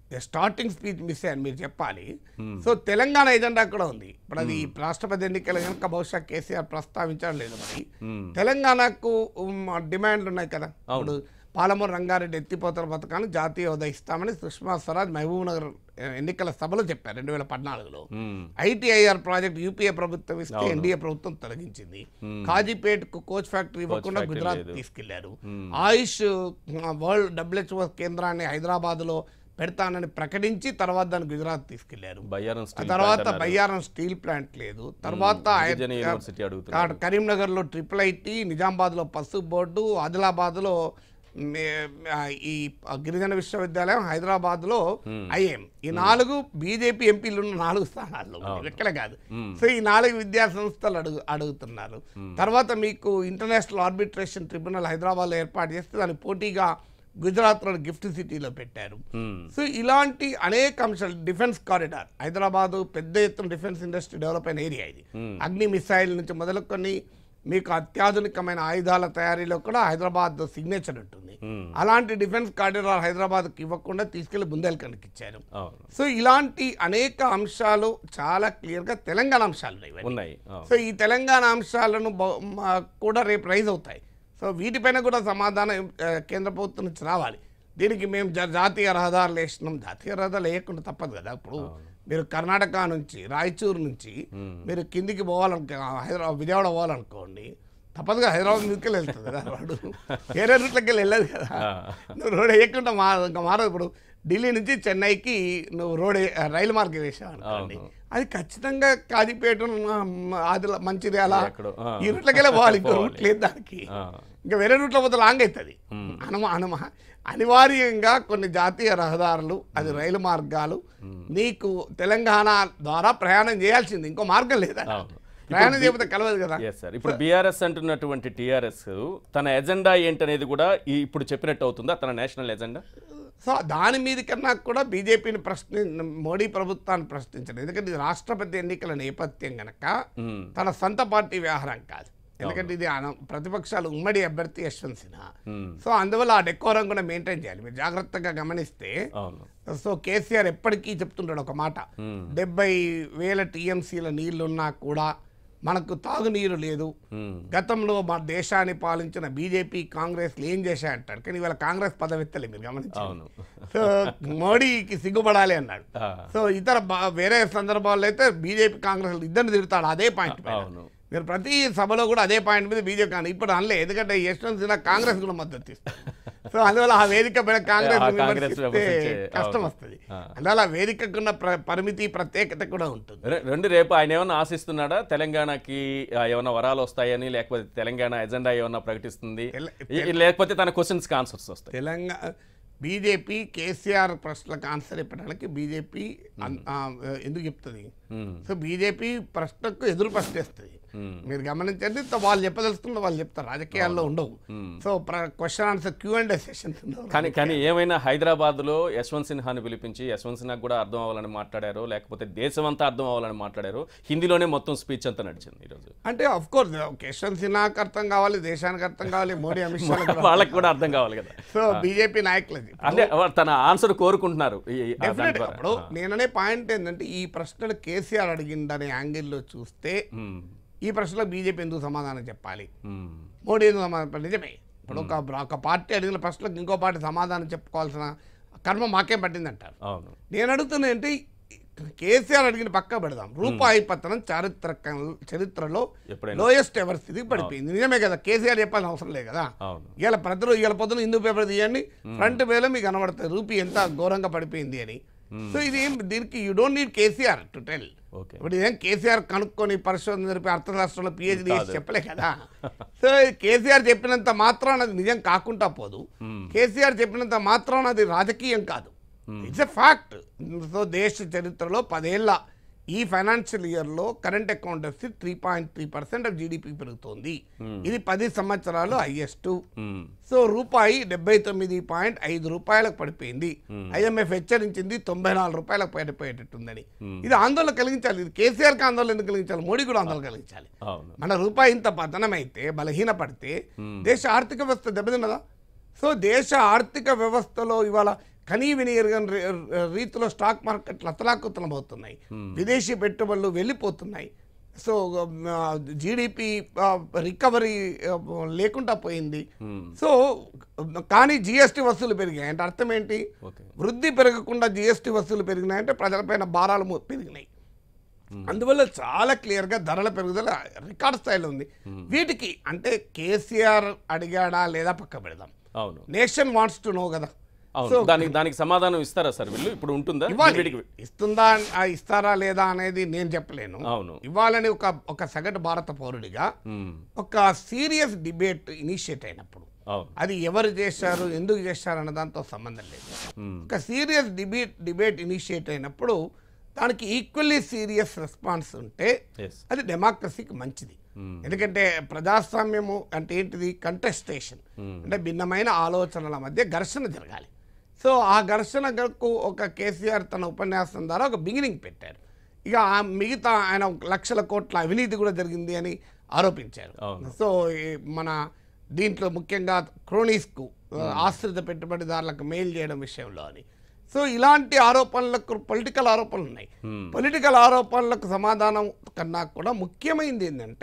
స్టార్టింగ్ స్పీచ్ మిస్ అయ్యాను మీరు చెప్పాలి సో తెలంగాణ ఎజెండా కూడా ఉంది ఇప్పుడు అది రాష్ట్రపతి ఎన్నికలు కనుక బహుశా కేసీఆర్ ప్రస్తావించడం లేదు మరి తెలంగాణకు ఉమ్, డిమాండ్లు ఉన్నాయి కదా ఇప్పుడు పాలమూరు రంగారెడ్డి ఎత్తిపోతల పథకాన్ని జాతీయ హోదా ఇస్తామని సుష్మా స్వరాజ్ మహబూబ్ నగర్ ఎన్నికల సభలో చెప్పారు రెండు వేల పద్నాలుగులో మ్మ్. ఐటీఐఆర్ ప్రాజెక్ట్ యూపీఏ ప్రభుత్వం ఇస్తే ఎన్డీఏ ప్రభుత్వం తొలగించింది కాజీపేట్కు కోచ్ ఫ్యాక్టరీ ఇవ్వకుండా ఫ్యాక్టరీ గుజరాత్ లేదు. తీసుకెళ్లారు ఆయుష్ ఆ, వరల్డ్ డబ్ల్యూహెచ్ఓ కేంద్రాన్ని హైదరాబాద్ లో పెడతానని ప్రకటించి తర్వాత దాన్ని గుజరాత్ తీసుకెళ్లారు బయ్యారం ఆ స్టీల్ తర్వాత ప్లాంట్ అన్నారు. బయ్యారం స్టీల్ ప్లాంట్ లేదు తర్వాత గిరిజన యూనివర్సిటీ అడుగుతున్నారు కరీంనగర్ లో ట్రిపుల్ ఐటీ నిజామాబాద్ లో పసుపు బోర్డు ఆదిలాబాద్ లో మే- ఆ, ఈ గిరిజన విశ్వవిద్యాలయం హైదరాబాద్ లో ఐఎం ఈ నాలుగు బీజేపీ ఎంపీలు ఉన్న నాలుగు స్థానాల్లో ఉన్నాయి. లెక్కలే కాదు సో ఈ నాలుగు విద్యా సంస్థలు అడుగు అడుగుతున్నారు తర్వాత మీకు ఇంటర్నేషనల్ ఆర్బిట్రేషన్ ట్రిబ్యునల్ హైదరాబాద్ లో ఏర్పాటు చేస్తే దాని పోటీగా గుజరాత్ లో గిఫ్ట్ సిటీలో పెట్టారు మ్మ్. సో ఇలాంటి అనేక అంశాలు డిఫెన్స్ కారిడార్ హైదరాబాద్ పెద్ద ఎత్తున డిఫెన్స్ ఇండస్ట్రీ డెవలప్ అయిన ఏరియా ఇది అగ్ని మిసైల్ నుంచి మొదలుకొని మీకు అత్యాధునికమైన ఆయుధాల తయారీలో కూడా హైదరాబాద్ సిగ్నేచర్ ఉంటుంది అలాంటి డిఫెన్స్ కారిడార్ హైదరాబాద్కి ఇవ్వకుండా తీసుకెళ్లి బుందేల్ఖండ్కి ఇచ్చారు అవును సో ఇలాంటి అనేక అంశాలు చాలా క్లియర్గా తెలంగాణ అంశాలు ఉన్నాయి ఇవన్నీ. ఉన్నాయి అవును. సో ఈ తెలంగాణ అంశాలను బ- మ- కూడా రేపు రైజ్ అవుతాయి సో వీటిపైన కూడా సమాధానం ఆ, కేంద్ర ప్రభుత్వం నుంచి రావాలి దీనికి మేము జా- జాతీయ రహదారులు వేసినాం జాతీయ రహదారులు వేయకుండా తప్పదు కదా ఇప్పుడు మీరు కర్ణాటక నుంచి రాయచూరు నుంచి మీరు కిందికి పోవాలనుకో హైదరాబాద్ విజయవాడ పోవాలనుకోండి తప్పదుగా హైదరాబాద్ మీదకి వెళ్తుంది కదా వాడు వేరే రూట్లకి వెళ్ళి వెళ్ళదు కదా నువ్వు రోడ్ వేయకుండా మా ఇంకా మారదు ఇప్పుడు ఢిల్లీ నుంచి చెన్నైకి నువ్వు రోడ్ వే- రైలు మార్గం వేసావు అనుకోండి అవును. అది ఖచ్చితంగా కాజీపేట ఆదిల మంచిర్యాల ఎక్కడో, ఆ. ఈ రూట్లకెళ్ళే పోవాలి ఇంకో పోవాలి. రూట్ లేదు దానికి ఆ. ఇంకా వేరే రూట్లో పోతే లాంగ్ అవుతుంది అనుమ అనుమ అనివార్యంగా కొన్ని జాతీయ రహదారులు అది రైలు మార్గాలు నీకు తెలంగాణ ద్వారా ప్రయాణం చేయాల్సింది ఇంకో మార్గం లేదా అవును. ప్రయాణం చేయకపోతే కలవదు కదా ఎస్ సార్ ఇప్పుడు బీఆర్ఎస్ అంటున్నటువంటి టీఆర్ఎస్ తన ఎజెండా ఏంటనేది కూడా ఈ ఇప్పుడు చెప్పినట్టు అవుతుందా తన నేషనల్ ఎజెండా సో దాని మీద కన్నా కూడా బీజేపీని ప్రశ్ని మోడీ ప్రభుత్వాన్ని ప్రశ్నించడం ఎందుకంటే ఇది రాష్ట్రపతి ఎన్నికల నేపథ్యం గనక మ్మ్. తన సొంత పార్టీ వ్యవహారం కాదు ఎందుకంటే ఇది అన- ప్రతిపక్షాలు ఉమ్మడి అభ్యర్థి యశ్వంత్ సిన్హా మ్మ్. సో అందువల్ల ఆ డెకోరం కూడా మెయింటైన్ చేయాలి మీరు జాగ్రత్తగా గమనిస్తే అవును సో కేసీఆర్ ఎప్పటికీ చెప్తుంటాడు ఒక మాట మ్మ్. డెబ్బై వేల టీఎంసీల నీళ్లున్నా కూడా మనకు తాగునీరు లేదు మ్మ్. గతంలో మా దేశాన్ని పాలించిన బీజేపీ కాంగ్రెస్ ఏం చేశాయంటాడు కానీ ఇవాళ కాంగ్రెస్ పదవెత్తలే మీరు గమనించారు అవును సో మోడీకి సిగ్గుపడాలి అన్నాడు ఆ, సో ఇతర బా- వేరే సందర్భాల్లో అయితే బీజేపీ కాంగ్రెస్ ఇద్దరిని తిడతాడు అదే పాయింట్ పైన. అవును మీరు ప్రతి సభలో కూడా అదే పాయింట్ మీద బీజేపీ కానీ ఇప్పుడు అనలే ఎందుకంటే యశ్వంత్ సిన్హా కాంగ్రెస్ కూడా మద్దతు ఇస్తుంది సో అందువల్ల ఆ వేదిక పైన కాంగ్రెస్ ఆ కాంగ్రెస్ విమర్శిస్తే విమర్శించే, కష్టం అవును. వస్తుంది ఆ. అందువల్ల ఆ వేదికకున్న ప్ర- పరిమితి ప్రత్యేకత కూడా ఉంటుంది రె- రెండు రేపు ఆయన ఏమన్నా ఆశిస్తున్నాడా తెలంగాణకి ఆ, ఏమన్నా వరాలు వస్తాయని లేకపోతే తెలంగాణ ఎజెండా ఏమన్నా ప్రకటిస్తుంది తెల- ఈ- లేకపోతే తన క్వశ్చన్స్ ఆన్సర్స్ వస్తాయి తెలంగాణ బీజేపీ కేసీఆర్ ప్రశ్నలకు ఆన్సర్ ఇప్పడానికి బీజేపీ అన్- ఆ, ఎందుకు చెప్తుంది మ్మ్. సో బీజేపీ ప్రశ్నకు ఎదురు ప్రశ్నిస్తుంది మ్మ్. మీరు గమనించండి తో వాళ్ళు చెప్పదలుచుకుంటే వాళ్ళు చెప్తారు రాజకీయాల్లో ఉండవు so question answer Q and sessions ఉండవు కానీ కానీ ఏమైనా హైదరాబాద్లో యశ్వంత్ సిన్హాని పిలిపించి యశ్వంత్ సిన్హాకి కూడా అర్థం అవ్వాలని మాట్లాడారు లేకపోతే దేశం అంతా అర్థం అవ్వాలని మాట్లాడారు హిందీలోనే మొత్తం స్పీచ్ అంతా నడిచింది ఈరోజు అంటే అఫ్ కోర్స్ యశ్వంత్ సిన్హాకి అర్థం కావాలి దేశానికి అర్థం కావాలి మోడీ అమిత్ షా వాళ్ళకి కూడా అర్థం కావాలి కదా సో బీజేపీ నాయకులది అంటే వా- తన ఆన్సర్ కోరుకుంటున్నారు ఈ- ఈ- ఆ దాని డెఫినెట్ ద్వారా. అప్పుడు నేననే పాయింట్ ఏంటంటే ఈ ప్రశ్నలు కేసీఆర్ అడిగిందనే యాంగిల్లో చూస్తే మ్మ్. ఈ ప్రశ్నలో బీజేపీ ఎందుకు సమాధానం చెప్పాలి మ్మ్. మోడీ ఎందుకు సమాధానం చెప్పాలి? నిజమే ఇప్పుడు ఒక ఒక పార్టీ అడిగిన ప్రశ్నలకు ఇంకో పార్టీ సమాధానం చెప్పుకోవాల్సిన కర్మ మాకేం పట్టిందంటారు అవును నేను అడుగుతున్నా ఏంటి కేసీఆర్ అడిగిన పక్క పెడదాం రూపాయి పతనం చారిత్రక చరిత్రలో ఎప్పుడైనా లోయెస్ట్ ఎవర్ స్థితికి పడిపోయింది నిజమే కదా కేసీఆర్ చెప్పాల్సిన అవసరం లేదు కదా అవును ఇవాళ ప్రతిరోజు ఇవాళ పొద్దున హిందూ పేపర్ తీయండి ఫ్రంట్ పేలో మీకు కనబడుతుంది రూపీ ఎంత ఘోరంగా పడిపోయింది అని సో ఇది ఏం దీనికి you don't need KCR to tell okay ఇప్పుడు ఇదేం కేసీఆర్ కనుక్కొని పరిశోధన జరిపి అర్థశాస్త్రంలో పిహెచ్డి చేసి చెప్పలే కదా సో కేసీఆర్ చెప్పినంత మాత్రాన అది నిజం కాకుండా పోదు కేసీఆర్ చెప్పినంత మాత్రాన అది రాజకీయం కాదు ఇట్స్ ఎ ఫ్యాక్ట్ సో దేశ చరిత్రలో పదేళ్ల ఈ ఫైనాన్షియల్ ఇయర్లో current account deficit three point three percent of GDP పెరుగుతోంది ఇది పది సంవత్సరాలు హైయెస్ట్ మ్మ్. సో రూపాయి డెబ్బై తొమ్మిది పాయింట్ ఐదు రూపాయలకు పడిపోయింది ఐఎంఎఫ్ హెచ్చరించింది తొంభై నాలుగు రూపాయలకు పడిపోయేటట్టుందని ఇది ఆందోళన కలిగించాలి ఇది కేసీఆర్కి ఆందోళన ఎందుకు కలిగించాలి మోడీ కూడా ఆందోళన కలిగించాలి అవును మన రూపాయి ఇంత పతనమైతే బలహీనపడితే దేశ ఆర్థిక వ్యవస్థ దెబ్బతిన్నదా సో దేశ ఆర్థిక వ్యవస్థలో ఇవాళ కనీ వినియరగని రీ- రీతిలో స్టాక్ మార్కెట్లు అతలాకుతలం అవుతున్నాయి విదేశీ పెట్టుబడులు వెళ్ళిపోతున్నాయి సో జీడిపి రికవరీ లేకుండా పోయింది సో కానీ జిఎస్టీ వసూలు పెరిగాయి అంటే అర్థం ఏంటి ఓకే వృద్ధి పెరగకుండా జిఎస్టీ వసూలు పెరిగినాయంటే ప్రజలపైన భారాలు ము- పెరిగినాయి అందువల్ల చాలా క్లియర్గా ధరల పెరుగుదల రికార్డ్ స్థాయిలో ఉంది వీటికి అంటే కేసీఆర్ అడిగాడా లేదా పక్క పెడదాం అవును నేషన్ వాంట్స్ టు నో కదా అవును దానికి దానికి సమాధానం ఇస్తారా సార్ వీళ్ళు ఇప్పుడు ఉంటుందా ఇవ్వాలి వీటికి ఇస్తుందా ఆ ఇస్తారా లేదా అనేది నేను చెప్పలేను అవును ఇవ్వాలని ఒక ఒక సగటు భారత పౌరుడిగా ఉమ్, ఒక సీరియస్ డిబేట్ ఇనిషియేట్ అయినప్పుడు అవును అది ఎవరు చేశారు ఎందుకు చేశారు అన్న దాంతో సంబంధం లేదు ఉమ్, ఒక సీరియస్ డిబేట్ డిబేట్ ఇనిషియేట్ అయినప్పుడు దానికి ఈక్వల్లీ సీరియస్ రెస్పాన్స్ ఉంటే ఎస్ అది డెమోక్రసీకి మంచిది Hmm. ఎందుకంటే ప్రజాస్వామ్యము అంటే ఏంటిది కంటెస్టేషన్ అంటే భిన్నమైన ఆలోచనల మధ్య ఘర్షణ జరగాలి సో ఆ ఘర్షణకు ఒక కేసీఆర్ తన ఉపన్యాసం ద్వారా ఒక బిగినింగ్ పెట్టారు ఇక ఆ మిగతా ఆయన లక్షల కోట్ల అవినీతి కూడా జరిగింది అని ఆరోపించారు అవును. సో ఈ మన దీంట్లో ముఖ్యంగా క్రోనీస్కు ఆశ్రిత పెట్టుబడిదారులకు మెయిల్ చేయడం విషయంలో అని సో ఇలాంటి ఆరోపణలకు పొలిటికల్ ఆరోపణలు ఉన్నాయి పొలిటికల్ ఆరోపణలకు సమాధానం కన్నా కూడా ముఖ్యమైనది ఏంటంటే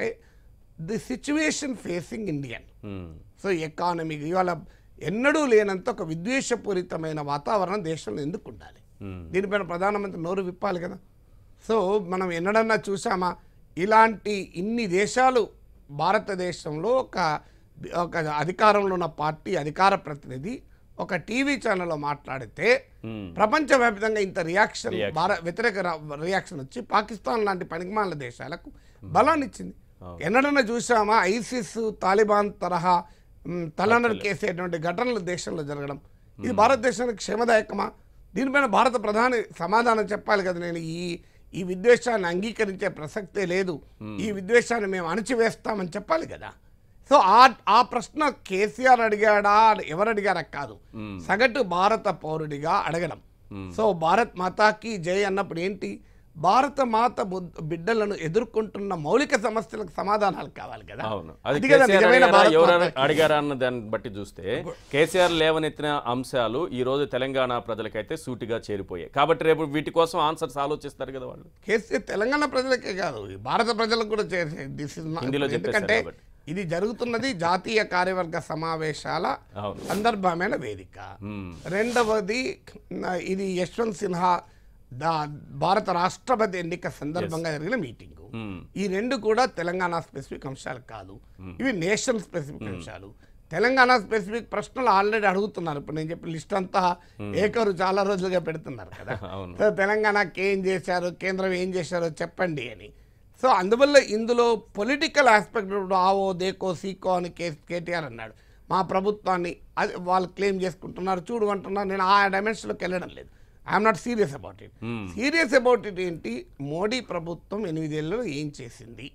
the situation facing Indian um, so economy ఇవాళ ఎన్నడూ లేనంత ఒక విద్వేషపూరితమైన వాతావరణం దేశంలో ఎందుకు ఉండాలి ఉమ్, దీనిపైన ప్రధానమంత్రి నోరు విప్పాలి కదా సో మనం ఎన్నడన్నా చూసామా ఇలాంటి ఇన్ని దేశాలు భారతదేశంలో ఒక ఒక అధికారంలో ఉన్న పార్టీ అధికార ప్రతినిధి ఒక టీవీ ఛానల్లో మాట్లాడితే ఉమ్, ప్రపంచవ్యాప్తంగా ఇంత రియాక్షన్ Reaction. భారత వ్యతిరేక రా- రియాక్షన్ వచ్చి పాకిస్తాన్ లాంటి పనికిమాల దేశాలకు బలాన్ని ఇచ్చింది అవును. ఎన్నడన్నా చూసామా ఐసిస్ తాలిబాన్ తరహా మ్, తలనరు కేసేటువంటి ఘటనలు దేశంలో జరగడం ఇది భారతదేశానికి క్షేమదాయకమా దీనిపైన భారత ప్రధాని సమాధానం చెప్పాలి కదా నేను ఈ ఈ విద్వేషాన్ని అంగీకరించే ప్రసక్తే లేదు ఈ విద్వేషాన్ని మేము అణచివేస్తామని చెప్పాలి కదా సో ఆ ఆ ప్రశ్న కేసీఆర్ అడిగాడా ఎవరు అడిగారా కాదు సగటు భారత పౌరుడిగా అడగడం సో భారత్ మాతాకి జై అన్నప్పుడు ఏంటి భారత మాత బుద్- బిడ్డలను ఎదుర్కొంటున్న మౌలిక సమస్యలకు సమాధానాలు కావాలి కదా అవును అది అది కదా కేసీఆర్ నిజమైన అడిగారా, భారత్ ఎవరు మాతాకి. అడిగారా అన్న దాన్ని బట్టి చూస్తే కేసీఆర్ లేవనెత్తిన అంశాలు ఈ రోజు తెలంగాణ ప్రజలకైతే సూటిగా చేరిపోయాయి కాబట్టి రేపు వీటి కోసం ఆన్సర్స్ ఆలోచిస్తారు కదా వాళ్ళు కేసీఆర్ తెలంగాణ ప్రజలకే కాదు ఈ భారత ప్రజలకు కూడా చేసే దిస్ ఇస్ హిందీలో చెప్పేశారు ఎందుకంటే కాబట్టి. ఇది జరుగుతున్నది జాతీయ కార్యవర్గ సమావేశాల అవును సందర్భమైన వేదిక ఉమ్, రెండవది న- ఇది యశ్వంత్ సిన్హా దా భారత రాష్ట్రపతి ఎన్నిక సందర్భంగా జరిగిన మీటింగు ఉమ్, ఈ రెండు కూడా తెలంగాణ స్పెసిఫిక్ అంశాలు కాదు ఇవి నేషన్ స్పెసిఫిక్ అంశాలు తెలంగాణ స్పెసిఫిక్ ప్రశ్నలు ఆల్రెడీ అడుగుతున్నారు ఇప్పుడు నేను చెప్పిన లిస్ట్ అంతా ఏకరు చాలా రోజులుగా పెడుతున్నారు కదా అవును సో తెలంగాణకి ఏం చేశారు కేంద్రం ఏం చేశారో చెప్పండి అని సో అందువల్ల ఇందులో పొలిటికల్ ఆస్పెక్ట్ ఆవో దేకో సీకో అని కే కేటీఆర్ అన్నాడు మా ప్రభుత్వాన్ని అది వాళ్ళు క్లెయిమ్ చేసుకుంటున్నారు చూడు అంటున్నారు నేను ఆ డైమెన్షన్లోకి వెళ్ళడం లేదు I'm not serious about it Hmm. Serious about it ఏంటి మోడీ ప్రభుత్వం ఎనిమిదేళ్ళలో ఏం చేసింది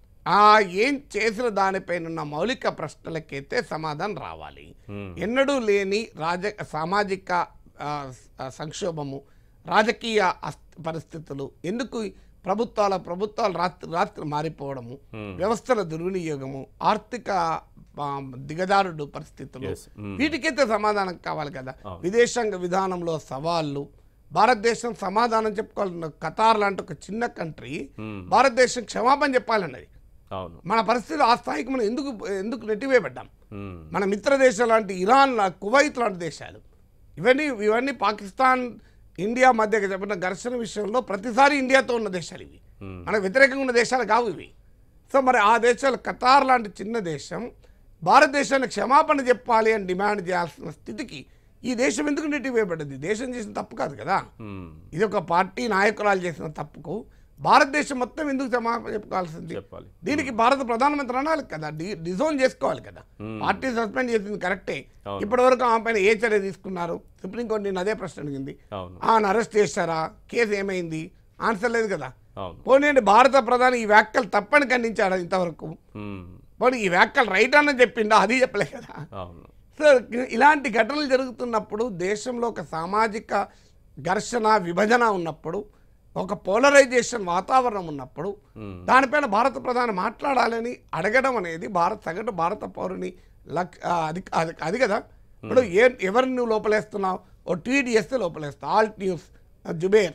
ఆ ఏం చేసిన దానిపైన ఉన్న మౌలిక ప్రశ్నలకైతే సమాధానం రావాలి Hmm. ఎన్నడూ లేని రాజ సామాజిక ఆ, స- సంక్షోభము రాజకీయ అస్- పరిస్థితులు ఎందుకు ప్రభుత్వాల ప్రభుత్వాలు రాత్రి రాత్రి మారిపోవడము Hmm. వ్యవస్థల దుర్వినియోగము ఆర్థిక ఆ, దిగజారుడు పరిస్థితులు Yes. Hmm. వీటికైతే సమాధానం కావాలి కదా అవును. విదేశాంగ విధానంలో సవాళ్ళు భారతదేశం సమాధానం చెప్పుకోవాలన్న ఖతార్ లాంటి ఒక చిన్న కంట్రీ Hmm. భారతదేశం క్షమాపణ చెప్పాలన్నది అవును మన పరిస్థితి ఆ స్థాయికి మనం ఎందుకు ఎందుకు నెట్టివేయబడ్డాం ఉమ్, మన మిత్ర దేశాలు లాంటి ఇరాన్ లా- కువైత్ లాంటి దేశాలు ఇవన్నీ ఇవన్నీ పాకిస్తాన్ ఇండియా మధ్య చెప్పిన ఘర్షణ విషయంలో ప్రతిసారి ఇండియాతో ఉన్న దేశాలు ఇవి Hmm. మనకు వ్యతిరేకంగా ఉన్న దేశాలు కావు ఇవి సో మరి ఆ దేశాలు ఖతార్ లాంటి చిన్న దేశం భారతదేశాన్ని క్షమాపణ చెప్పాలి అని డిమాండ్ చేయాల్సిన స్థితికి ఈ దేశం ఎందుకు నెట్టివేయబడ్డది దేశం చేసిన తప్పు కాదు కదా ఉమ్, ఇది ఒక పార్టీ నాయకురాలు చేసిన తప్పుకు భారతదేశం మొత్తం ఎందుకు క్షమాపణ చెప్పుకోవాల్సింది చెప్పాలి దీనికి భారత ప్రధానమంత్రి అనాలి కదా డి డిజోన్ చేసుకోవాలి కదా పార్టీ సస్పెండ్ చేసింది కరెక్టే అవును. ఇప్పటి వరకు ఆమె పైన ఏ చర్య తీసుకున్నారు సుప్రీంకోర్టు నేను అదే ప్రశ్న అడిగింది అవును ఆమెను అరెస్ట్ చేశారా కేసు ఏమైంది ఆన్సర్ లేదు కదా అవును పోనీ భారత ప్రధాని ఈ వ్యాఖ్యలు తప్పని ఖండించాడా ఇంతవరకు ఉమ్, పోనీ ఈ వ్యాఖ్యలు రైట్ అని చెప్పిండా అది చెప్పలే కదా అవును సో ఇలాంటి ఘటనలు జరుగుతున్నప్పుడు దేశంలో ఒక సామాజిక ఘర్షణ విభజన ఉన్నప్పుడు ఒక పోలరైజేషన్ వాతావరణం ఉన్నప్పుడు ఉమ్, దానిపైన భారత ప్రధాని మాట్లాడాలని అడగడం అనేది భారత సగటు భారత పౌరుని లక్ ఆ, అది అది అది కదా ఇప్పుడు ఏ ఎవరిని నువ్వు లోపలేస్తున్నావు ఓ ట్వీట్ చేస్తే లోపలేస్తా ఆల్ట్ న్యూస్ జుబేర్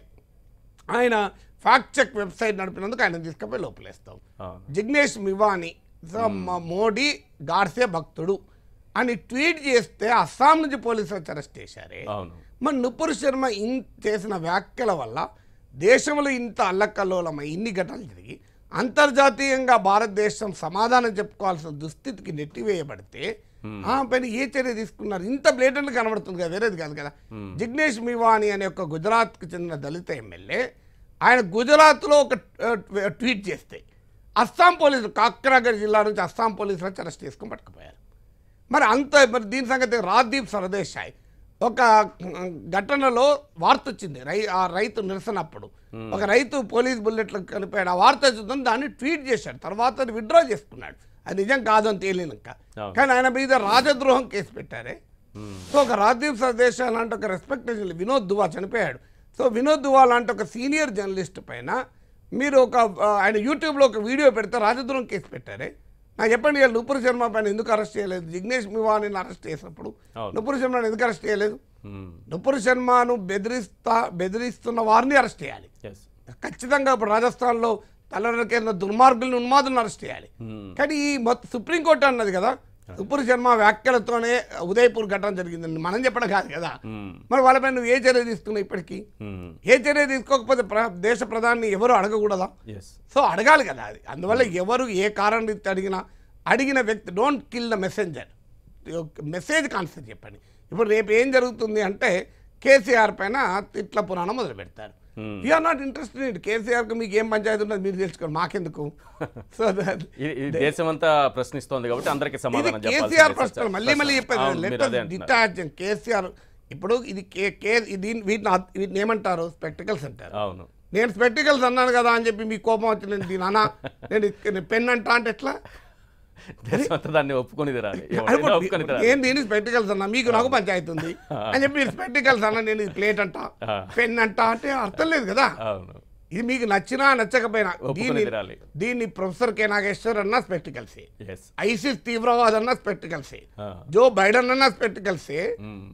ఆయన ఫ్యాక్ట్ చెక్ వెబ్సైట్ నడిపినందుకు ఆయన తీసుకుపోయి లోపలేస్తాం అవును జిగ్నేష్ మివాని సో మ- మోడీ గాడ్సే భక్తుడు అని ట్వీట్ చేస్తే అస్సాం నుంచి పోలీసులు వచ్చి అరెస్ట్ చేశారే అవును మరి నుపుర్ శర్మ ఇన్ చేసిన వ్యాఖ్యల వల్ల దేశంలో ఇంత అల్లకల్లోలమై ఇన్ని ఘటనలు జరిగి అంతర్జాతీయంగా భారతదేశం సమాధానం చెప్పుకోవాల్సిన దుస్థితికి నెట్టివేయబడితే ఆ పైన ఏ చర్య తీసుకున్నారు ఇంత బ్లేటెంట్ కనబడుతుంది కదా వేరేది కాదు కదా జిగ్నేష్ మివాని అనే ఒక గుజరాత్కు చెందిన దళిత ఎమ్మెల్యే ఆయన గుజరాత్లో ఒక ఆ, ట్వీట్ చేస్తే అస్సాం పోలీసులు కాక్రాగఢ్ జిల్లా నుంచి అస్సాం పోలీసులు వచ్చి అరెస్ట్ చేసుకొని పట్టుకుపోయారు మరి అంత మరి దీని సంగతి రాజ్దీప్ సరదేశాయ్ ఒక ఉమ్, ఘటనలో వార్త వచ్చింది రై ఆ రైతు నిరసన అప్పుడు ఒక రైతు పోలీస్ బుల్లెట్లు కలిపాడు ఆ వార్త చూద్దాం దాన్ని ట్వీట్ చేశాడు తర్వాత అది విత్డ్రా చేసుకున్నాడు అది నిజం కాదు అని తేలినాక అవును. కానీ ఆయన మీద రాజద్రోహం కేసు పెట్టారే సో ఒక రాజ్దీప్ సరదేశాయ్ లాంటి ఒక రెస్పెక్టేషన్ వినోద్ దువా చనిపోయాడు సో వినోద్ దువా లాంటి ఒక సీనియర్ జర్నలిస్ట్ పైన మీరు ఒక ఆ, ఆయన యూట్యూబ్లో ఒక వీడియో పెడితే రాజద్రోహం కేసు పెట్టారే నాకు చెప్పండి ఇవాళ నూపుర్ శర్మ పైన ఎందుకు అరెస్ట్ చేయలేదు జిగ్నేష్ మివానిని అరెస్ట్ చేసినప్పుడు అవును. నూపుర్ శర్మను ఎందుకు అరెస్ట్ చేయలేదు మ్మ్. నూపుర్ శర్మను బెదిరిస్తా బెదిరిస్తున్న వారిని అరెస్ట్ చేయాలి ఎస్ ఖచ్చితంగా ఇప్పుడు రాజస్థాన్లో తలనరికైన దుర్మార్గులను ఉన్మాదులను అరెస్ట్ చేయాలి మ్మ్. కానీ ఈ మొత్తం సుప్రీంకోర్టు అన్నది కదా నూపుర్ శర్మ వ్యాఖ్యలతోనే ఉదయపూర్ ఘటన జరిగిందని మనం చెప్పడం కాదు కదా మ్మ్. మరి వాళ్ళపై నువ్వు ఏ చర్య తీసుకున్నావు ఇప్పటికీ మ్మ్. ఏ చర్య తీసుకోకపోతే ప్ర- దేశ ప్రధాని ఎవరు అడగకూడదా ఎస్ సో అడగాలి కదా అది అందువల్ల ఎవరు ఏ కారణం రీత్యా అడిగినా అడిగిన వ్యక్తి don't kill the messenger message concept చెప్పండి ఇప్పుడు రేపు ఏం జరుగుతుంది అంటే కేసీఆర్ పైన తిట్ల పురాణం మొదలు పెడతారు Hmm. యూఆర్ నాట్ ఇంట్రెస్టెడ్ కేసీఆర్కి మీకు ఏం పంచాయతీ ఉన్నది మీరు తెలుసుకోండి మాకెందుకు సో ఇది ఇది దేశమంతా ప్రశ్నిస్తోంది కాబట్టి అందరికీ ఇది సమాధానం కేసీఆర్ చెప్పాల్సిందే ప్రశ్న సార్. మళ్ళీ మళ్ళీ అవును, చెప్పేది మీరు లెట్ అదే అంటున్నారు. డిటాచ్ కేసీఆర్ ఇప్పుడు ఇది కే కే దీని వీటిని అద్- వీటిని ఏమంటారు స్పెక్టికల్స్ అంటారు అవును నేను స్పెక్టికల్స్ అన్నాను కదా అని చెప్పి మీ కోపం వచ్చి నేను దీని అన్నా నేను నేను పెన్ అంటా అంటే ఎట్లా దేశమంతా దాన్ని ఒప్పుకొని తీరాలి అది ఎవరైనా కూడా ఒప్పుకొని తీరాలి నేను దీని స్పెక్టికల్స్ అన్నా మీకు నాకు పంచాయతీ ఉంది అని చెప్పి మీరు స్పెక్టికల్స్ అన్నా నేను ఇది ప్లేట్ అంట ఆ. పెన్ అంట అంటే అర్థం లేదు కదా అవును ఇది మీకు నచ్చినా నచ్చకపోయినా ఒప్పుకొని దీన్ని తీరాలి. దీన్ని ప్రొఫెసర్ కె నాగేశ్వర్ అన్న స్పెక్టికల్సే ఎస్ ఐసిస్ తీవ్రవాద్ అన్న స్పెక్టికల్సే ఆ. జో బైడెన్ అన్న స్పెక్టికల్సే మ్మ్.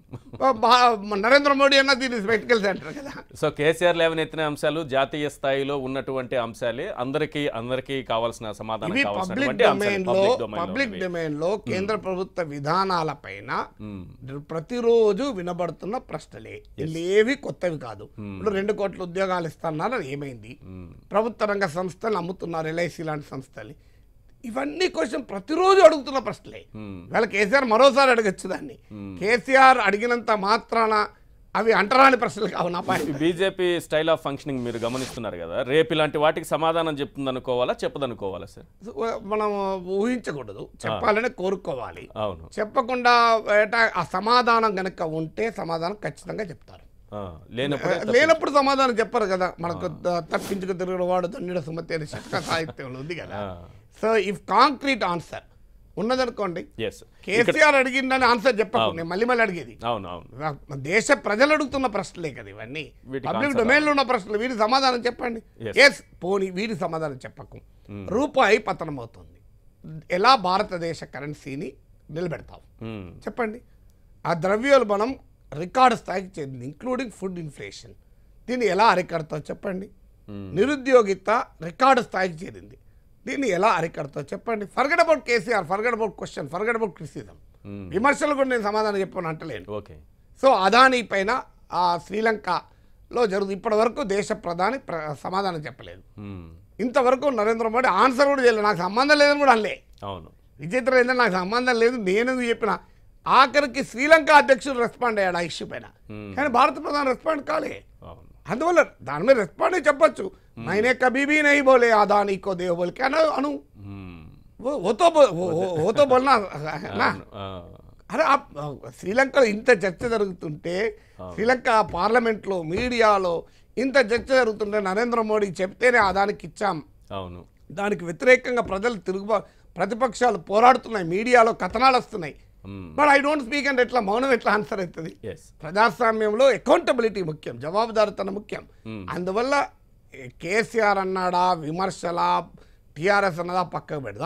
నరేంద్ర మోడీ అన్న దీన్ని స్పెక్టికల్స్ అంటారు కదా సో కేసీఆర్ లేవనెత్తిన అంశాలు జాతీయ స్థాయిలో ఉన్నటువంటి అంశాలే అందరికీ అందరికీ కావాల్సిన సమాధానం ఇవి పబ్లిక్ కావాల్సినటువంటి అంశాలు డొమైన్ లో పబ్లిక్ డొమైన్ పబ్లిక్ డొమైన్ లో కేంద్ర ప్రభుత్వ విధానాలపైన మ్మ్. ప్రతిరోజు వినబడుతున్న ప్రశ్నలే ఇవేవి కొత్తవి కాదు ఇప్పుడు రెండు కోట్ల ఉద్యోగాలు ఇస్తున్నారు అది ఏమైంది మ్మ్. ప్రభుత్వ రంగ సంస్థలు అమ్ముతున్నారు ఎల్ఐసి లాంటి సంస్థలు ఇవన్నీ క్వశ్చన్ ప్రతిరోజు అడుగుతున్న ప్రశ్నలే మ్మ్. ఇవాళ కేసీఆర్ మరోసారి అడగచ్చు దాన్ని కేసీఆర్ అడిగినంత మాత్రాన అవి అంటరాని ప్రశ్నలు కావు నా point BJP style of functioning మీరు గమనిస్తున్నారు కదా రేపు ఇలాంటి వాటికి సమాధానం చెప్తుంది అనుకోవాలా చెప్పదనుకోవాలా సార్ మనం ఊహించకూడదు చెప్పాలని కోరుకోవాలి అవును చెప్పకుండా ఏట ఆ సమాధానం గనక ఉంటే సమాధానం ఖచ్చితంగా చెప్తారు ఆ, లేనప్పుడే లేనప్పుడు సమాధానం చెప్పరు కదా మనకు త- తప్పించుకు తిరిగిన వాడు దండిడ సుమతి అనే శతక సాహిత్యంలో ఉంది కదా సో ఇఫ్ కాంక్రీట్ ఆన్సర్ ఉన్నదనుకోండి ఎస్ కేసీఆర్ అడిగిందని ఆన్సర్ చెప్పకు నేను మళ్ళీ మళ్ళీ అడిగేది అవును అవును దేశ ప్రజలు అడుగుతున్న ప్రశ్నలే కదా ఇవన్నీ వీటికి పబ్లిక్ answer డొమైన్లో ఉన్న ప్రశ్నలు వీటి సమాధానం చెప్పండి Yes. ఎస్ పోనీ వీటి సమాధానం చెప్పకు రూపాయి పతనం అవుతుంది ఎలా భారతదేశ కరెన్సీని నిలబెడతావు మ్మ్. చెప్పండి ఆ ద్రవ్యోల్బణం రికార్డు స్థాయికి చెందింది ఇంక్లూడింగ్ ఫుడ్ ఇన్ఫ్లేషన్ దీన్ని ఎలా అరికడతావు చెప్పండి Hmm. నిరుద్యోగిత రికార్డు స్థాయికి చేరింది దీన్ని ఎలా అరికడతావు చెప్పండి forget about KCR forget about question forget about criticism Hmm. విమర్శలు కూడా నేను సమాధానం చెప్పను అంటలేను ఓకే సో అదానీ పైన ఆ శ్రీలంకలో జరుగుతుంది ఇప్పటి వరకు దేశ ప్రధాని ప్ర- సమాధానం చెప్పలేదు మ్మ్. ఇంతవరకు నరేంద్ర మోడీ ఆన్సర్ కూడా చేయలేదు నాకు సంబంధం లేదని కూడా అనలే అవును విచిత్రం ఏంటంటే నాకు సంబంధం లేదు నేను ఎందుకు చెప్పిన ఆఖరికి శ్రీలంక అధ్యక్షుడు రెస్పాండ్ అయ్యాడు ఆ ఇష్యూ పైన Hmm. కానీ భారత ప్రధాని రెస్పాండ్ కాలే అవును అందువల్ల దాని మీద రెస్పాండ్ అయ్యి చెప్పొచ్చు మైనే కభీ భీ నహీ బోలే అదానీ కో దేవ్ బోల్ క్యా అను అను మ్మ్. वो वो तो बो- वो वो- वो तो बोलना है ना అవును. ఆ. అరే ఆ- ఆ శ్రీలంకలో ఇంత చర్చ జరుగుతుంటే శ్రీలంక పార్లమెంట్లో మీడియాలో ఇంత చర్చ జరుగుతుంటే నరేంద్ర మోడీ చెప్తేనే ఆ దానికి ఇచ్చాం అవును దానికి వ్యతిరేకంగా ప్రజలు తిరుగుబా ప్రతిపక్షాలు పోరాడుతున్నాయి మీడియాలో కథనాలు వస్తున్నాయి మ్మ్. బట్ ఐ డోంట్ స్పీక్ అంటే ఎట్లా మౌనం ఎట్లా ఆన్సర్ అవుతుంది ఎస్ ప్రజాస్వామ్యంలో అకౌంటబిలిటీ ముఖ్యం జవాబుదారితనం ముఖ్యం Hmm. అందువల్ల ఏ, కేసీఆర్ అన్నాడా విమర్శల టీఆర్ఎస్ అన్నదా పక్కకు పెడదాం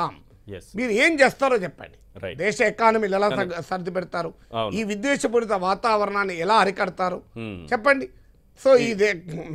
ఎస్ మీరు ఏం చేస్తారో చెప్పండి Right. దేశ ఎకానమీలు ఎలా సర్ది- సర్ది పెడతారు అవును. ఈ విద్వేషపూరిత వాతావరణాన్ని ఎలా అరికడతారు Hmm. చెప్పండి సో ఇది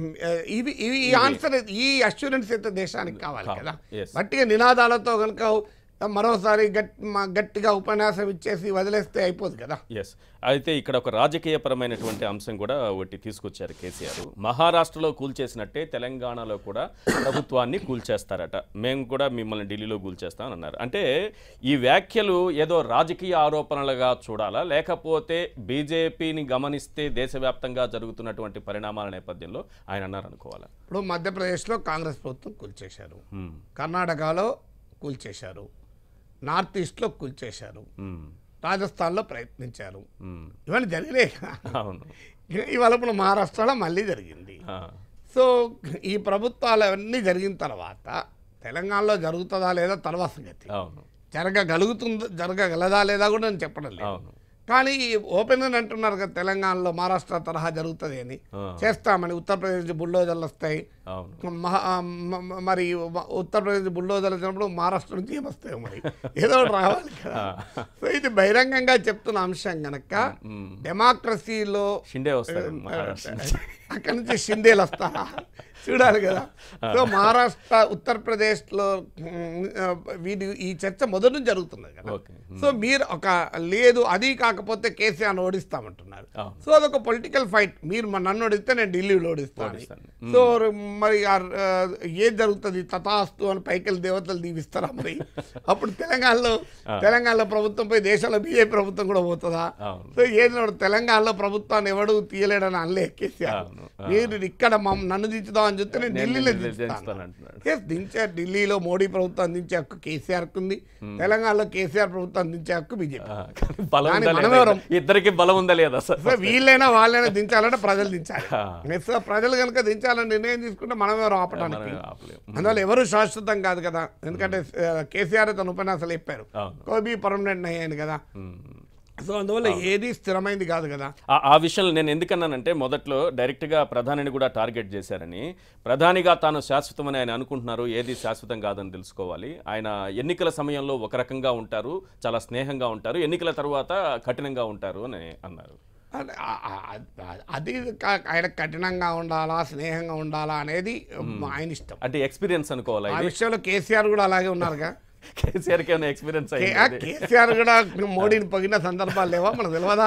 ఇవి ఇవి ఈ ఆన్సర్ ఈ అష్యూరెన్స్ అయితే దేశానికి కావాలి కావాలి. కదా Yes. గట్టిగా నినాదాలతో కనుక మరోసారి గట్ మా- గట్టిగా ఉపన్యాసం ఇచ్చేసి వదిలేస్తే అయిపోదు కదా ఎస్ అయితే ఇక్కడ ఒక రాజకీయపరమైనటువంటి అంశం కూడా ఒకటి తీసుకొచ్చారు కేసీఆర్ మహారాష్ట్రలో కూల్చేసినట్టే తెలంగాణలో కూడా ప్రభుత్వాన్ని కూల్చేస్తారట మేము కూడా మిమ్మల్ని ఢిల్లీలో కూల్చేస్తామని అన్నారు అంటే ఈ వ్యాఖ్యలు ఏదో రాజకీయ ఆరోపణలుగా చూడాలా లేకపోతే బీజేపీని గమనిస్తే దేశవ్యాప్తంగా జరుగుతున్నటువంటి పరిణామాల నేపథ్యంలో ఆయన అన్నారు అనుకోవాలా ఇప్పుడు మధ్యప్రదేశ్లో కాంగ్రెస్ ప్రభుత్వం కూల్చేశారు హ్మ్. కర్ణాటకలో కూల్చేశారు నార్త్ ఈస్ట్లో కూల్చేశారు హ్మ్. రాజస్థాన్లో ప్రయత్నించారు హ్మ్. ఇవన్నీ జరిగినాయి కదా. అవును ఇవాళ ఇప్పుడు మహారాష్ట్రలో మళ్ళీ జరిగింది ఆ. సో ఈ ప్రభుత్వాలు అవన్నీ జరిగిన తర్వాత తెలంగాణలో జరుగుతుందా లేదా తర్వాత సంగతి అవును జరగగలుగుతుందో జరగగలదా లేదా కూడా నేను చెప్పడం లేదు అవును కానీ ఓపెన్ అని అంటున్నారు కదా తెలంగాణలో మహారాష్ట్ర తరహా జరుగుతుంది అని ఆ. చేస్తామని ఉత్తరప్రదేశ్ నుంచి బుల్డోజర్లు వస్తాయి అవును మహా మ- మ- మరి మ- ఉత్తరప్రదేశ్ బుల్డోజర్లు వచ్చినప్పుడు మహారాష్ట్ర నుంచి ఏమొస్తాయో మరి ఏదో ఒకటి రావాలి కదా సో ఇది బహిరంగంగా చెప్తున్న అంశం గనక మ్మ్. డెమోక్రసీలో షిండే వస్తారు మహారాష్ట్ర నుంచి. అక్కడి నుంచి షిండేలు వస్తారా చూడాలి కదా సో మహారాష్ట్ర ఉత్తరప్రదేశ్లో మ్, ఆ, వీడి ఈ చర్చ మొదటి నుంచి జరుగుతున్నది కదా ఓకే సో మీరు ఒక లేదు అది కాకపోతే కేసీఆర్ ఓడిస్తామంటున్నారు అవును. సో అదొక పొలిటికల్ ఫైట్ మీరు మా నన్ను ఓడిస్తే నేను ఢిల్లీలో ఓడిస్తాను ఓడిస్తాను. సో మరి ఆ- ఆ, ఏం జరుగుతుంది తథాస్తు అని పైకెళ్ళి దేవతలు దీవిస్తారా మరి అప్పుడు తెలంగాణలో తెలంగాణలో ప్రభుత్వం పోయి దేశంలో బీజేపీ ప్రభుత్వం కూడా పోతుందా అవును సో ఏది నడు- తెలంగాణలో ప్రభుత్వాన్ని ఎవడు తీయలేడని అనలే కేసీఆర్ అవును. మీరు ఇక్కడ మమ్ నన్ను దించుదాం అని చెప్తే నేను నేను ఢిల్లీలో ఢిల్లీ దించుతాను దించుతానంటున్నాడు. ఎస్ దించే ఢిల్లీలో మోడీ ప్రభుత్వం అందించే హక్కు కేసీఆర్ ఉంది తెలంగాణలో కేసీఆర్ ప్రభుత్వం అందించే హక్కు బీజేపీ ఆ, కానీ బలం దాని ఉందా లేదా? మనమెవరం? ఇద్దరికి బలం ఉందా లేదా సార్ సో వీళ్ళైనా వాళ్ళైనా దించాలంటే ప్రజలు దించాలి ఆ. నెక్స్ట్ ప్రజలు కనుక దించాలని నిర్ణయం తీసుకుంటే మనం ఎవరు ఆపడానికి మనమే ఆపలేం. అందువల్ల ఎవరు శాశ్వతం కాదు కదా ఎందుకంటే ఆ, కేసీఆర్ తన ఉపన్యాసాలు చెప్పారు అవును కోబీ పర్మనెంట్ అయ్యాను కదా ఉమ్. సో అందువల్ల ఏది స్థిరమైంది కాదు కదా ఆ- ఆ విషయంలో నేను ఎందుకన్నానంటే మొదట్లో డైరెక్ట్గా ప్రధానిని కూడా టార్గెట్ చేశారని ప్రధానిగా తాను శాశ్వతమని ఆయన అనుకుంటున్నారు ఏది శాశ్వతం కాదని తెలుసుకోవాలి ఆయన ఎన్నికల సమయంలో ఒక రకంగా ఉంటారు చాలా స్నేహంగా ఉంటారు ఎన్నికల తర్వాత కఠినంగా ఉంటారు అని అన్నారు అంటే ఆ- ఆ- ఆ- అది కా- ఆయన కఠినంగా ఉండాలా స్నేహంగా ఉండాలా అనేది ఆయన ఇష్టం అంటే ఎక్స్పీరియన్స్ అనుకోవాలా ఆ ఇది విషయంలో కేసీఆర్ కూడా అలాగే ఉన్నారుగా కేసీఆర్కి ఏమైనా ఎక్స్పీరియన్స్ కే- అయింది కేసీఆర్ కూడా మోడీని పొగిన సందర్భాలు లేవా మనకు తెలియదా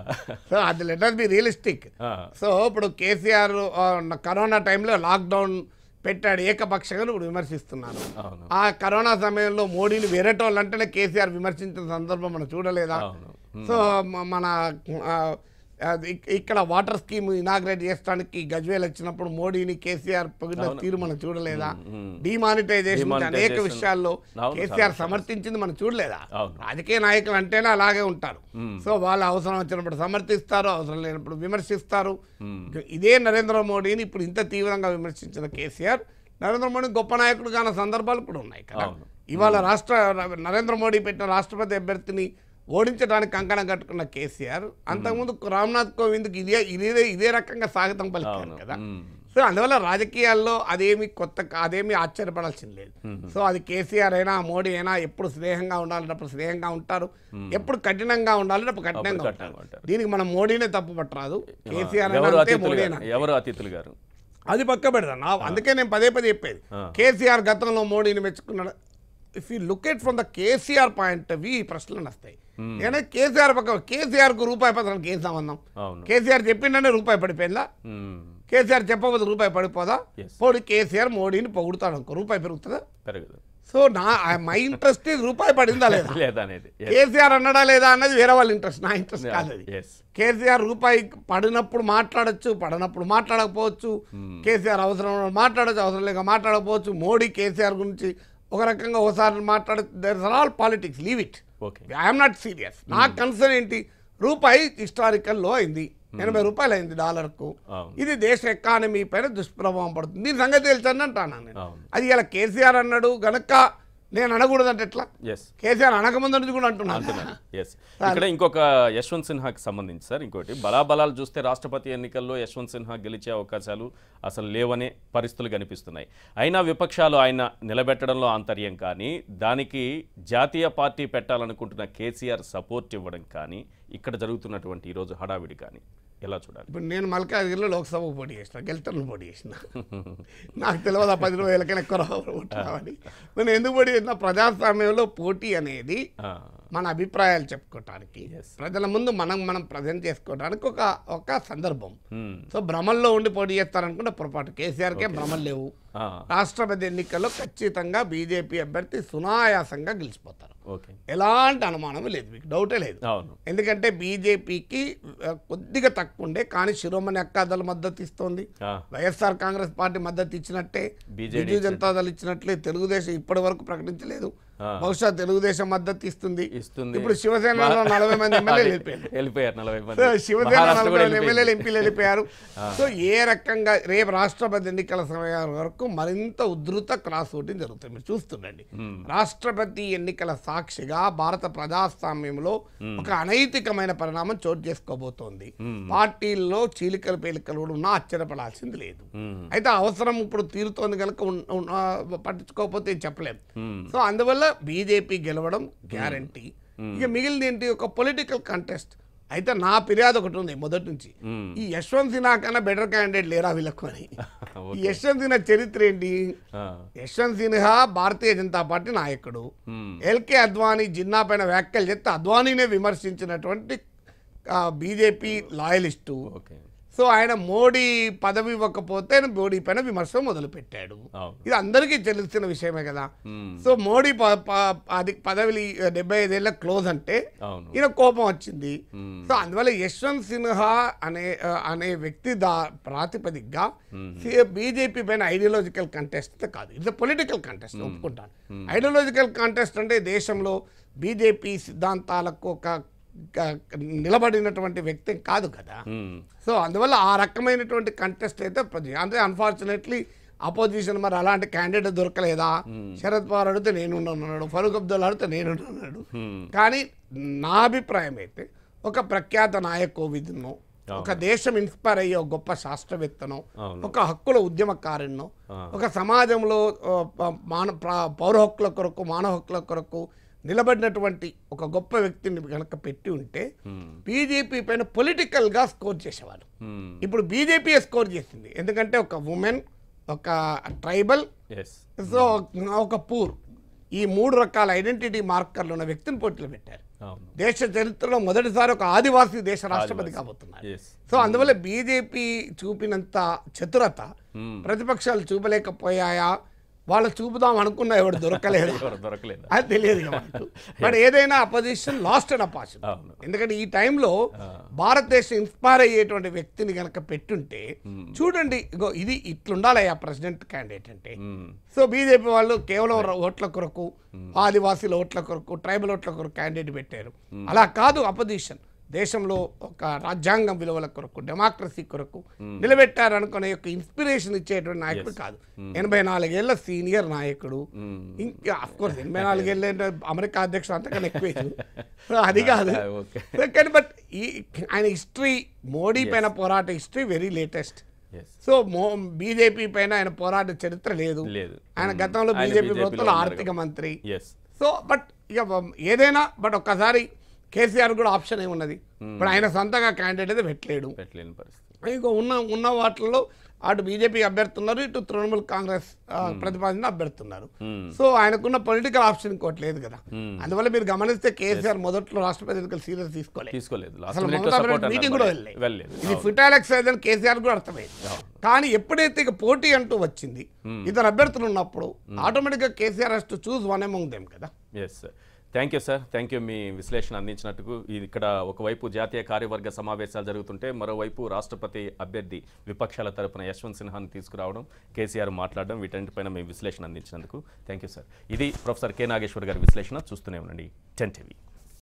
సో అది లెటర్ బి రియలిస్టిక్ సో ఇప్పుడు కేసీఆర్ ఆ, కరోనా టైంలో లాక్డౌన్ పెట్టాడు ఏకపక్షంగా ఇప్పుడు విమర్శిస్తున్నారు అవును ఆ కరోనా సమయంలో మోడీని వేరేటోళ్ళు అంటేనే కేసీఆర్ విమర్శించిన సందర్భం మనం చూడలేదా అవును సో మ- మన ఆ, అది ఇక్- ఇక్కడ వాటర్ స్కీమ్ ఇనాగ్రేట్ చేయడానికి గజ్వేల్ వచ్చినప్పుడు మోడీని కేసీఆర్ పొగిన తీరు మనం చూడలేదా మ్మ్. డిమానిటైజేషన్ అనేక Demonetization. విషయాల్లో అవును, కేసీఆర్ చాలా సమర్థించింది మనం చూడలేదా అవును. రాజకీయ నాయకులు అంటేనే అలాగే ఉంటారు మ్మ్. సో వాళ్ళు అవసరం వచ్చినప్పుడు సమర్థిస్తారు అవసరం లేనప్పుడు విమర్శిస్తారు మ్మ్. ఇదే నరేంద్ర మోడీని ఇప్పుడు ఇంత తీవ్రంగా విమర్శించిన కేసీఆర్ నరేంద్ర మోడీ గొప్ప నాయకుడు కాని సందర్భాలు కూడా ఉన్నాయి కదా అవును. ఇవాళ రాష్ట్ర నరేంద్ర మోడీ పెట్టిన రాష్ట్రపతి అభ్యర్థిని ఓడించడానికి కంకణం కట్టుకున్న కేసీఆర్ అంతకుముందు రామ్నాథ్ కోవింద్కి ఇదే ఇదే ఇదే రకంగా స్వాగతం పలికారు అవును కదా మ్మ్. సో అందువల్ల రాజకీయాల్లో అదేమి కొత్త కా- అదేమి ఆశ్చర్యపడాల్సింది లేదు సో అది కేసీఆర్ అయినా మోడీ అయినా ఎప్పుడు స్నేహంగా ఉండాలన్నప్పుడు స్నేహంగా ఉంటారు ఎప్పుడు కఠినంగా ఉండాలన్నప్పుడు కఠినంగా అప్పుడు ఉంటారు కఠినంగా ఉంటారు. దీనికి మనం మోడీనే తప్పు పట్టరాదు కేసీఆర్ అయినా ఎవరు అంతే అతిథులు మోడీ గారు అయినా ఎవరు అతిథులు గారు అది పక్క పెడదాం నా అందుకే నేను పదే పదే చెప్పేది ఆ. కేసీఆర్ గతంలో మోడీని మెచ్చుకున్నాడు if you look at from the KCR point view ఈ ప్రశ్నలు వస్తాయి ఏదైనా కేసీఆర్ పక్క కేసీఆర్ కు రూపాయి పత్రానికి ఏం సంబంధం అవును కేసీఆర్ చెప్పిండనే రూపాయి పడిపోయిందా మ్మ్. కేసీఆర్ చెప్పబోదు రూపాయి పడిపోదా Yes. పోనీ కేసీఆర్ మోడీని పొగుడుతాడు అనుకో రూపాయి పెరుగుతుందా పెరగదు సో నా మై ఇంట్రెస్ట్ రూపాయి పడిందా లేదా లేదా అనేది కేసీఆర్ అన్నడా లేదా అన్నది వేరే వాళ్ళ ఇంట్రెస్ట్ నా ఇంట్రెస్ట్ కాదు అది ఎస్ కేసీఆర్ రూపాయి పడినప్పుడు మాట్లాడొచ్చు పడినప్పుడు మాట్లాడకపోవచ్చు కేసీఆర్ అవసరం ఉన్నప్పుడు మాట్లాడచ్చు అవసరం లేక మాట్లాడకపోవచ్చు మోడీ కేసీఆర్ గురించి ఒక రకంగా ఒకసారి మాట్లాడ there are all politics leave it okay I'm not serious నా కన్సర్న్ ఏంటి రూపాయి హిస్టారికల్ లో అయింది ఎనభై రూపాయలు అయింది డాలర్కు అవును ఇది దేశ ఎకానమీ పైన దుష్ప్రభావం పడుతుంది దీని సంగతి తెలుసని అంటాను నేను అవును అది ఇలా కేసీఆర్ అన్నాడు గనక నేను అనకూడదంటే ఎట్లా ఎస్ కేసీఆర్ అనకముందు నుంచి కూడా అంటున్నాను అంటున్నాను ఎస్ ఇక్కడ ఇంకొక యశ్వంత్ సిన్హాకి సంబంధించి సార్ ఇంకోటి బలాబలాలు చూస్తే రాష్ట్రపతి ఎన్నికల్లో యశ్వంత్ సిన్హా గెలిచే అవకాశాలు అసలు లేవనే పరిస్థితులు కనిపిస్తున్నాయి అయినా విపక్షాలు ఆయన నిలబెట్టడంలో ఆంతర్యం కానీ దానికి జాతీయ పార్టీ పెట్టాలనుకుంటున్న కేసీఆర్ సపోర్ట్ ఇవ్వడం కానీ ఇక్కడ జరుగుతున్నటువంటి ఈరోజు హడావిడి కానీ ఎలా చూడాలి ఇప్పుడు నేను మల్కాజ్గిరిలో లోక్సభకు పోటీ చేసిన గెలుతాను పోటీ చేసిన నాకు తెలియదు ఆ పది రోజులకైనా ఎక్కువ రావని నేను ఎందుకు పోటీ చేసిన ప్రజాస్వామ్యంలో పోటీ అనేది ఆ, మన అభిప్రాయాలు చెప్పుకోవటానికి Yes. ప్రజల ముందు మనం మనం ప్రజెంట్ చేసుకోవడానికి ఒక ఒక సందర్భం hmm, సో భ్రమంలో ఉండి పోటీ చేస్తారనుకుంటే పొరపాటు కేసీఆర్కే భ్రమలు లేవు ఆ, రాష్ట్రపతి ఎన్నికల్లో ఖచ్చితంగా బీజేపీ అభ్యర్థి సునాయాసంగా గెలిచిపోతారు ఓకే ఎలాంటి అనుమానం లేదు మీకు డౌటే లేదు అవును ఎందుకంటే బీజేపీకి ఆ, కొద్దిగా తక్కువ ఉండే కానీ శిరోమణి అక్కాదళ మద్దతు ఇస్తోంది ఆ, వైఎస్ఆర్ కాంగ్రెస్ పార్టీ మద్దతు ఇచ్చినట్టే BJD బిజు జనతా దళ ఇచ్చినట్లే తెలుగుదేశం ఇప్పటి వరకు ప్రకటించలేదు ఆ. బహుశా తెలుగుదేశం మద్దతు ఇస్తుంది ఇస్తుంది ఇప్పుడు శివసేనలో నలభై మంది ఎమ్మెల్యేలు వెళ్ళిపోయారు వెళ్ళిపోయారు నలభై మంది సో శివసేన మహారాష్ట్ర నలభై కూడా మంది వెళ్ళిపోయింది. ఎమ్మెల్యేలు ఎంపీలు వెళ్ళిపోయారు సో ఏ రకంగా రేపు రాష్ట్రపతి ఎన్నికల సమయం వరకు మరింత ఉధృత క్రాస్ ఓటింగ్ జరుగుతుంది మీరు చూస్తుండండి రాష్ట్రపతి ఎన్నికల సాక్షిగా భారత ప్రజాస్వామ్యంలో ఒక అనైతికమైన పరిణామం చోటు చేసుకోబోతోంది పార్టీల్లో చీలికలు పేలికలు కూడా ఉన్నా ఆశ్చర్యపడాల్సింది లేదు మ్మ్. అయితే అవసరం ఇప్పుడు తీరుతోంది కనుక ఉన్- ఉన్- ఆ, పట్టించుకోకపోతే చెప్పలేం మ్మ్. సో అందువల్ల బీజేపీ గెలవడం గ్యారంటీ ఇక మిగిలిన ఏంటి ఒక పొలిటికల్ కంటెస్ట్ అయితే నా ఫిర్యాదు ఒకటి ఉంది మొదటి నుంచి మ్మ్. ఈ యశ్వంత్ సిన్హా కన్నా బెటర్ క్యాండిడేట్ లేరా వీళ్ళకు అని ఓకే. ఈ యశ్వంత్ సిన్హా చరిత్ర ఏంటి ఆ, యశ్వంత్ సిన్హా భారతీయ జనతా పార్టీ నాయకుడు మ్మ్. ఎల్కే అద్వానీ జిన్నా పైన వ్యాఖ్యలు చేస్తే అద్వానీనే విమర్శించినటువంటి బీజేపీ లాయలిస్టు ఓకే సో ఆయన మోడీ పదవి ఇవ్వకపోతే ఆయన మోడీ పైన విమర్శ మొదలుపెట్టాడు అవును ఇది అందరికీ తెలిసిన విషయమే కదా మ్మ్. సో మోడీ ప- ప- అది పదవి డెబ్బై ఐదేళ్ళ క్లోజ్ అంటే అవును ఈయన కోపం వచ్చింది మ్మ్. సో అందువల్ల యశ్వంత్ సిన్హా అనే ఆ, అనే వ్యక్తి దా ప్రాతిపదికగా బీజేపీ పైన ఐడియాలజికల్ కంటెస్ట్ కాదు ఇది పొలిటికల్ కంటెస్ట్ ఒప్పుకుంటాను ఐడియాలజికల్ కంటెస్ట్ అంటే దేశంలో బీజేపీ సిద్ధాంతాలకు ఒక క- నిలబడినటువంటి వ్యక్తి కాదు కదా మ్మ్. సో అందువల్ల ఆ రకమైనటువంటి కంటెస్ట్ అయితే ప్రతి- అంటే అన్ఫార్చునేట్లీ అపోజిషన్ మరి అలాంటి క్యాండిడేట్ దొరకలేదా శరద్ పవార్ అడిగితే నేను ఉన్నాడు ఫరూక్ అబ్దుల్ అడిగితే నేను ఉన్నాడు మ్మ్. కానీ నా అభిప్రాయం అయితే ఒక ప్రఖ్యాత నాయకోవిధునో ఒక దేశం ఇన్స్పైర్ అయ్యే ఒక గొప్ప శాస్త్రవేత్తనో అవును. ఒక హక్కుల ఉద్యమకారునో ఆ. ఒక సమాజంలో ఆ, ప- మాన ప్ర- పౌర హక్కుల కొరకు మానవ హక్కుల కొరకు నిలబడినటువంటి ఒక గొప్ప వ్యక్తిని కనుక పెట్టి ఉంటే మ్మ్. బీజేపీ పైన పొలిటికల్గా స్కోర్ చేసేవాళ్ళు మ్మ్. ఇప్పుడు బీజేపీ స్కోర్ చేసింది ఎందుకంటే ఒక ఉమెన్ ఒక ట్రైబల్ ఎస్ సో ఒక పూర్ ఈ మూడు రకాల ఐడెంటిటీ మార్కర్లు ఉన్న వ్యక్తిని పోటీలో పెట్టారు అవును దేశ చరిత్రలో మొదటిసారి ఒక ఆదివాసీ దేశ రాష్ట్రపతి కాబోతున్నారు ఎస్ సో అందువల్ల బీజేపీ చూపినంత చతురత మ్మ్. ప్రతిపక్షాలు చూపలేకపోయాయా వాళ్ళు చూపుదాం అనుకున్నా ఎవడు దొరకలేదు ఎవరు దొరకలేదు అది తెలియదు ఇక మనకు బట్ ఏదైనా అపోజిషన్ లాస్ట్ అండ్ అపాజిషన్ అవును ఎందుకంటే ఈ టైంలో భారతదేశం ఇన్స్పైర్ అయ్యేటువంటి వ్యక్తిని కనుక పెట్టుంటే చూడండి ఇగో ఇది ఇట్లుండాలి ఆ ప్రెసిడెంట్ క్యాండిడేట్ అంటే మ్మ్. సో బీజేపీ వాళ్ళు కేవలం ర- ఓట్ల కొరకు ఆదివాసీల ఓట్ల కొరకు ట్రైబల్ ఓట్ల కొరకు క్యాండిడేట్ పెట్టారు అలా కాదు అపోజిషన్ దేశంలో ఒక రాజ్యాంగం విలువల కొరకు డెమోక్రసీ కొరకు నిలబెట్టారు అనుకునే యొక్క ఇన్స్పిరేషన్ ఇచ్చేటువంటి నాయకుడు కాదు ఎనభై నాలుగేళ్ల సీనియర్ నాయకుడు మ్మ్. ఇంకా అఫ్ కోర్స్ ఎనభై నాలుగేళ్ళ అమెరికా అధ్యక్షుడు అంతకన్నా ఎక్కువ ఏజ్. అది కాదు ఆ, ఓకే కానీ బట్ ఈ ఆయన హిస్టరీ మోడీ పైన పోరాట history very latest yes so మో బీజేపీ పైన ఆయన పోరాట చరిత్ర లేదు లేదు ఆయన గతంలో ఆయన బీజేపీ BJP లో ప్రభుత్వంలో ఉన్నారు ఆర్థిక మంత్రి ఎస్ సో బట్ ఇక ఏదైనా బట్ ఒక్కసారి కేసీఆర్ కూడా ఆప్షన్ ఏమున్నది ఇప్పుడు ఆయన సొంతంగా క్యాండిడేట్ అయితే పెట్టలేడు పెట్టలేని పరిస్థితి ఇంకో ఉన్న ఉన్న వాటిల్లో అటు బీజేపీ అభ్యర్థున్నారు ఇటు తృణమూల్ కాంగ్రెస్ ఆ, ప్రతిపాదించిన అభ్యర్థున్నారు మ్మ్. సో ఆయనకున్న పొలిటికల్ ఆప్షన్ ఇంకోటి లేదు కదా మ్మ్. అందువల్ల మీరు గమనిస్తే కేసీఆర్ మొదట్లో రాష్ట్రపతి ఎన్నికలు సీరియస్ తీసుకోలేదు తీసుకోలేదు లాస్ట్ అసలు minute Mamata support Banerjee meeting కూడా వెళ్ళలేదు వెళ్ళలేదు ఇది ఫిటాల్ ఎక్సైజ్ అని కేసీఆర్ కూడా అర్థమైంది కానీ ఎప్పుడైతే ఇక పోటీ అంటూ వచ్చింది ఇద్దరు అభ్యర్థులు ఉన్నప్పుడు ఆటోమేటిక్గా KCR has to choose one among them కదా yes thank you sir thank you మీ విశ్లేషణ అందించినట్టుకు ఇది ఇక్కడ ఒకవైపు జాతీయ కార్యవర్గ సమావేశాలు జరుగుతుంటే మరోవైపు రాష్ట్రపతి అభ్యర్థి విపక్షాల తరపున యశ్వంత్ సిన్హాని తీసుకురావడం కేసీఆర్ మాట్లాడడం వీటన్నిటిపైన మీ విశ్లేషణ అందించినందుకు థ్యాంక్ యూ సార్ ఇది ప్రొఫెసర్ కె నాగేశ్వర్ గారి విశ్లేషణ చూస్తూనే ఉండండి టెన్ టీవీ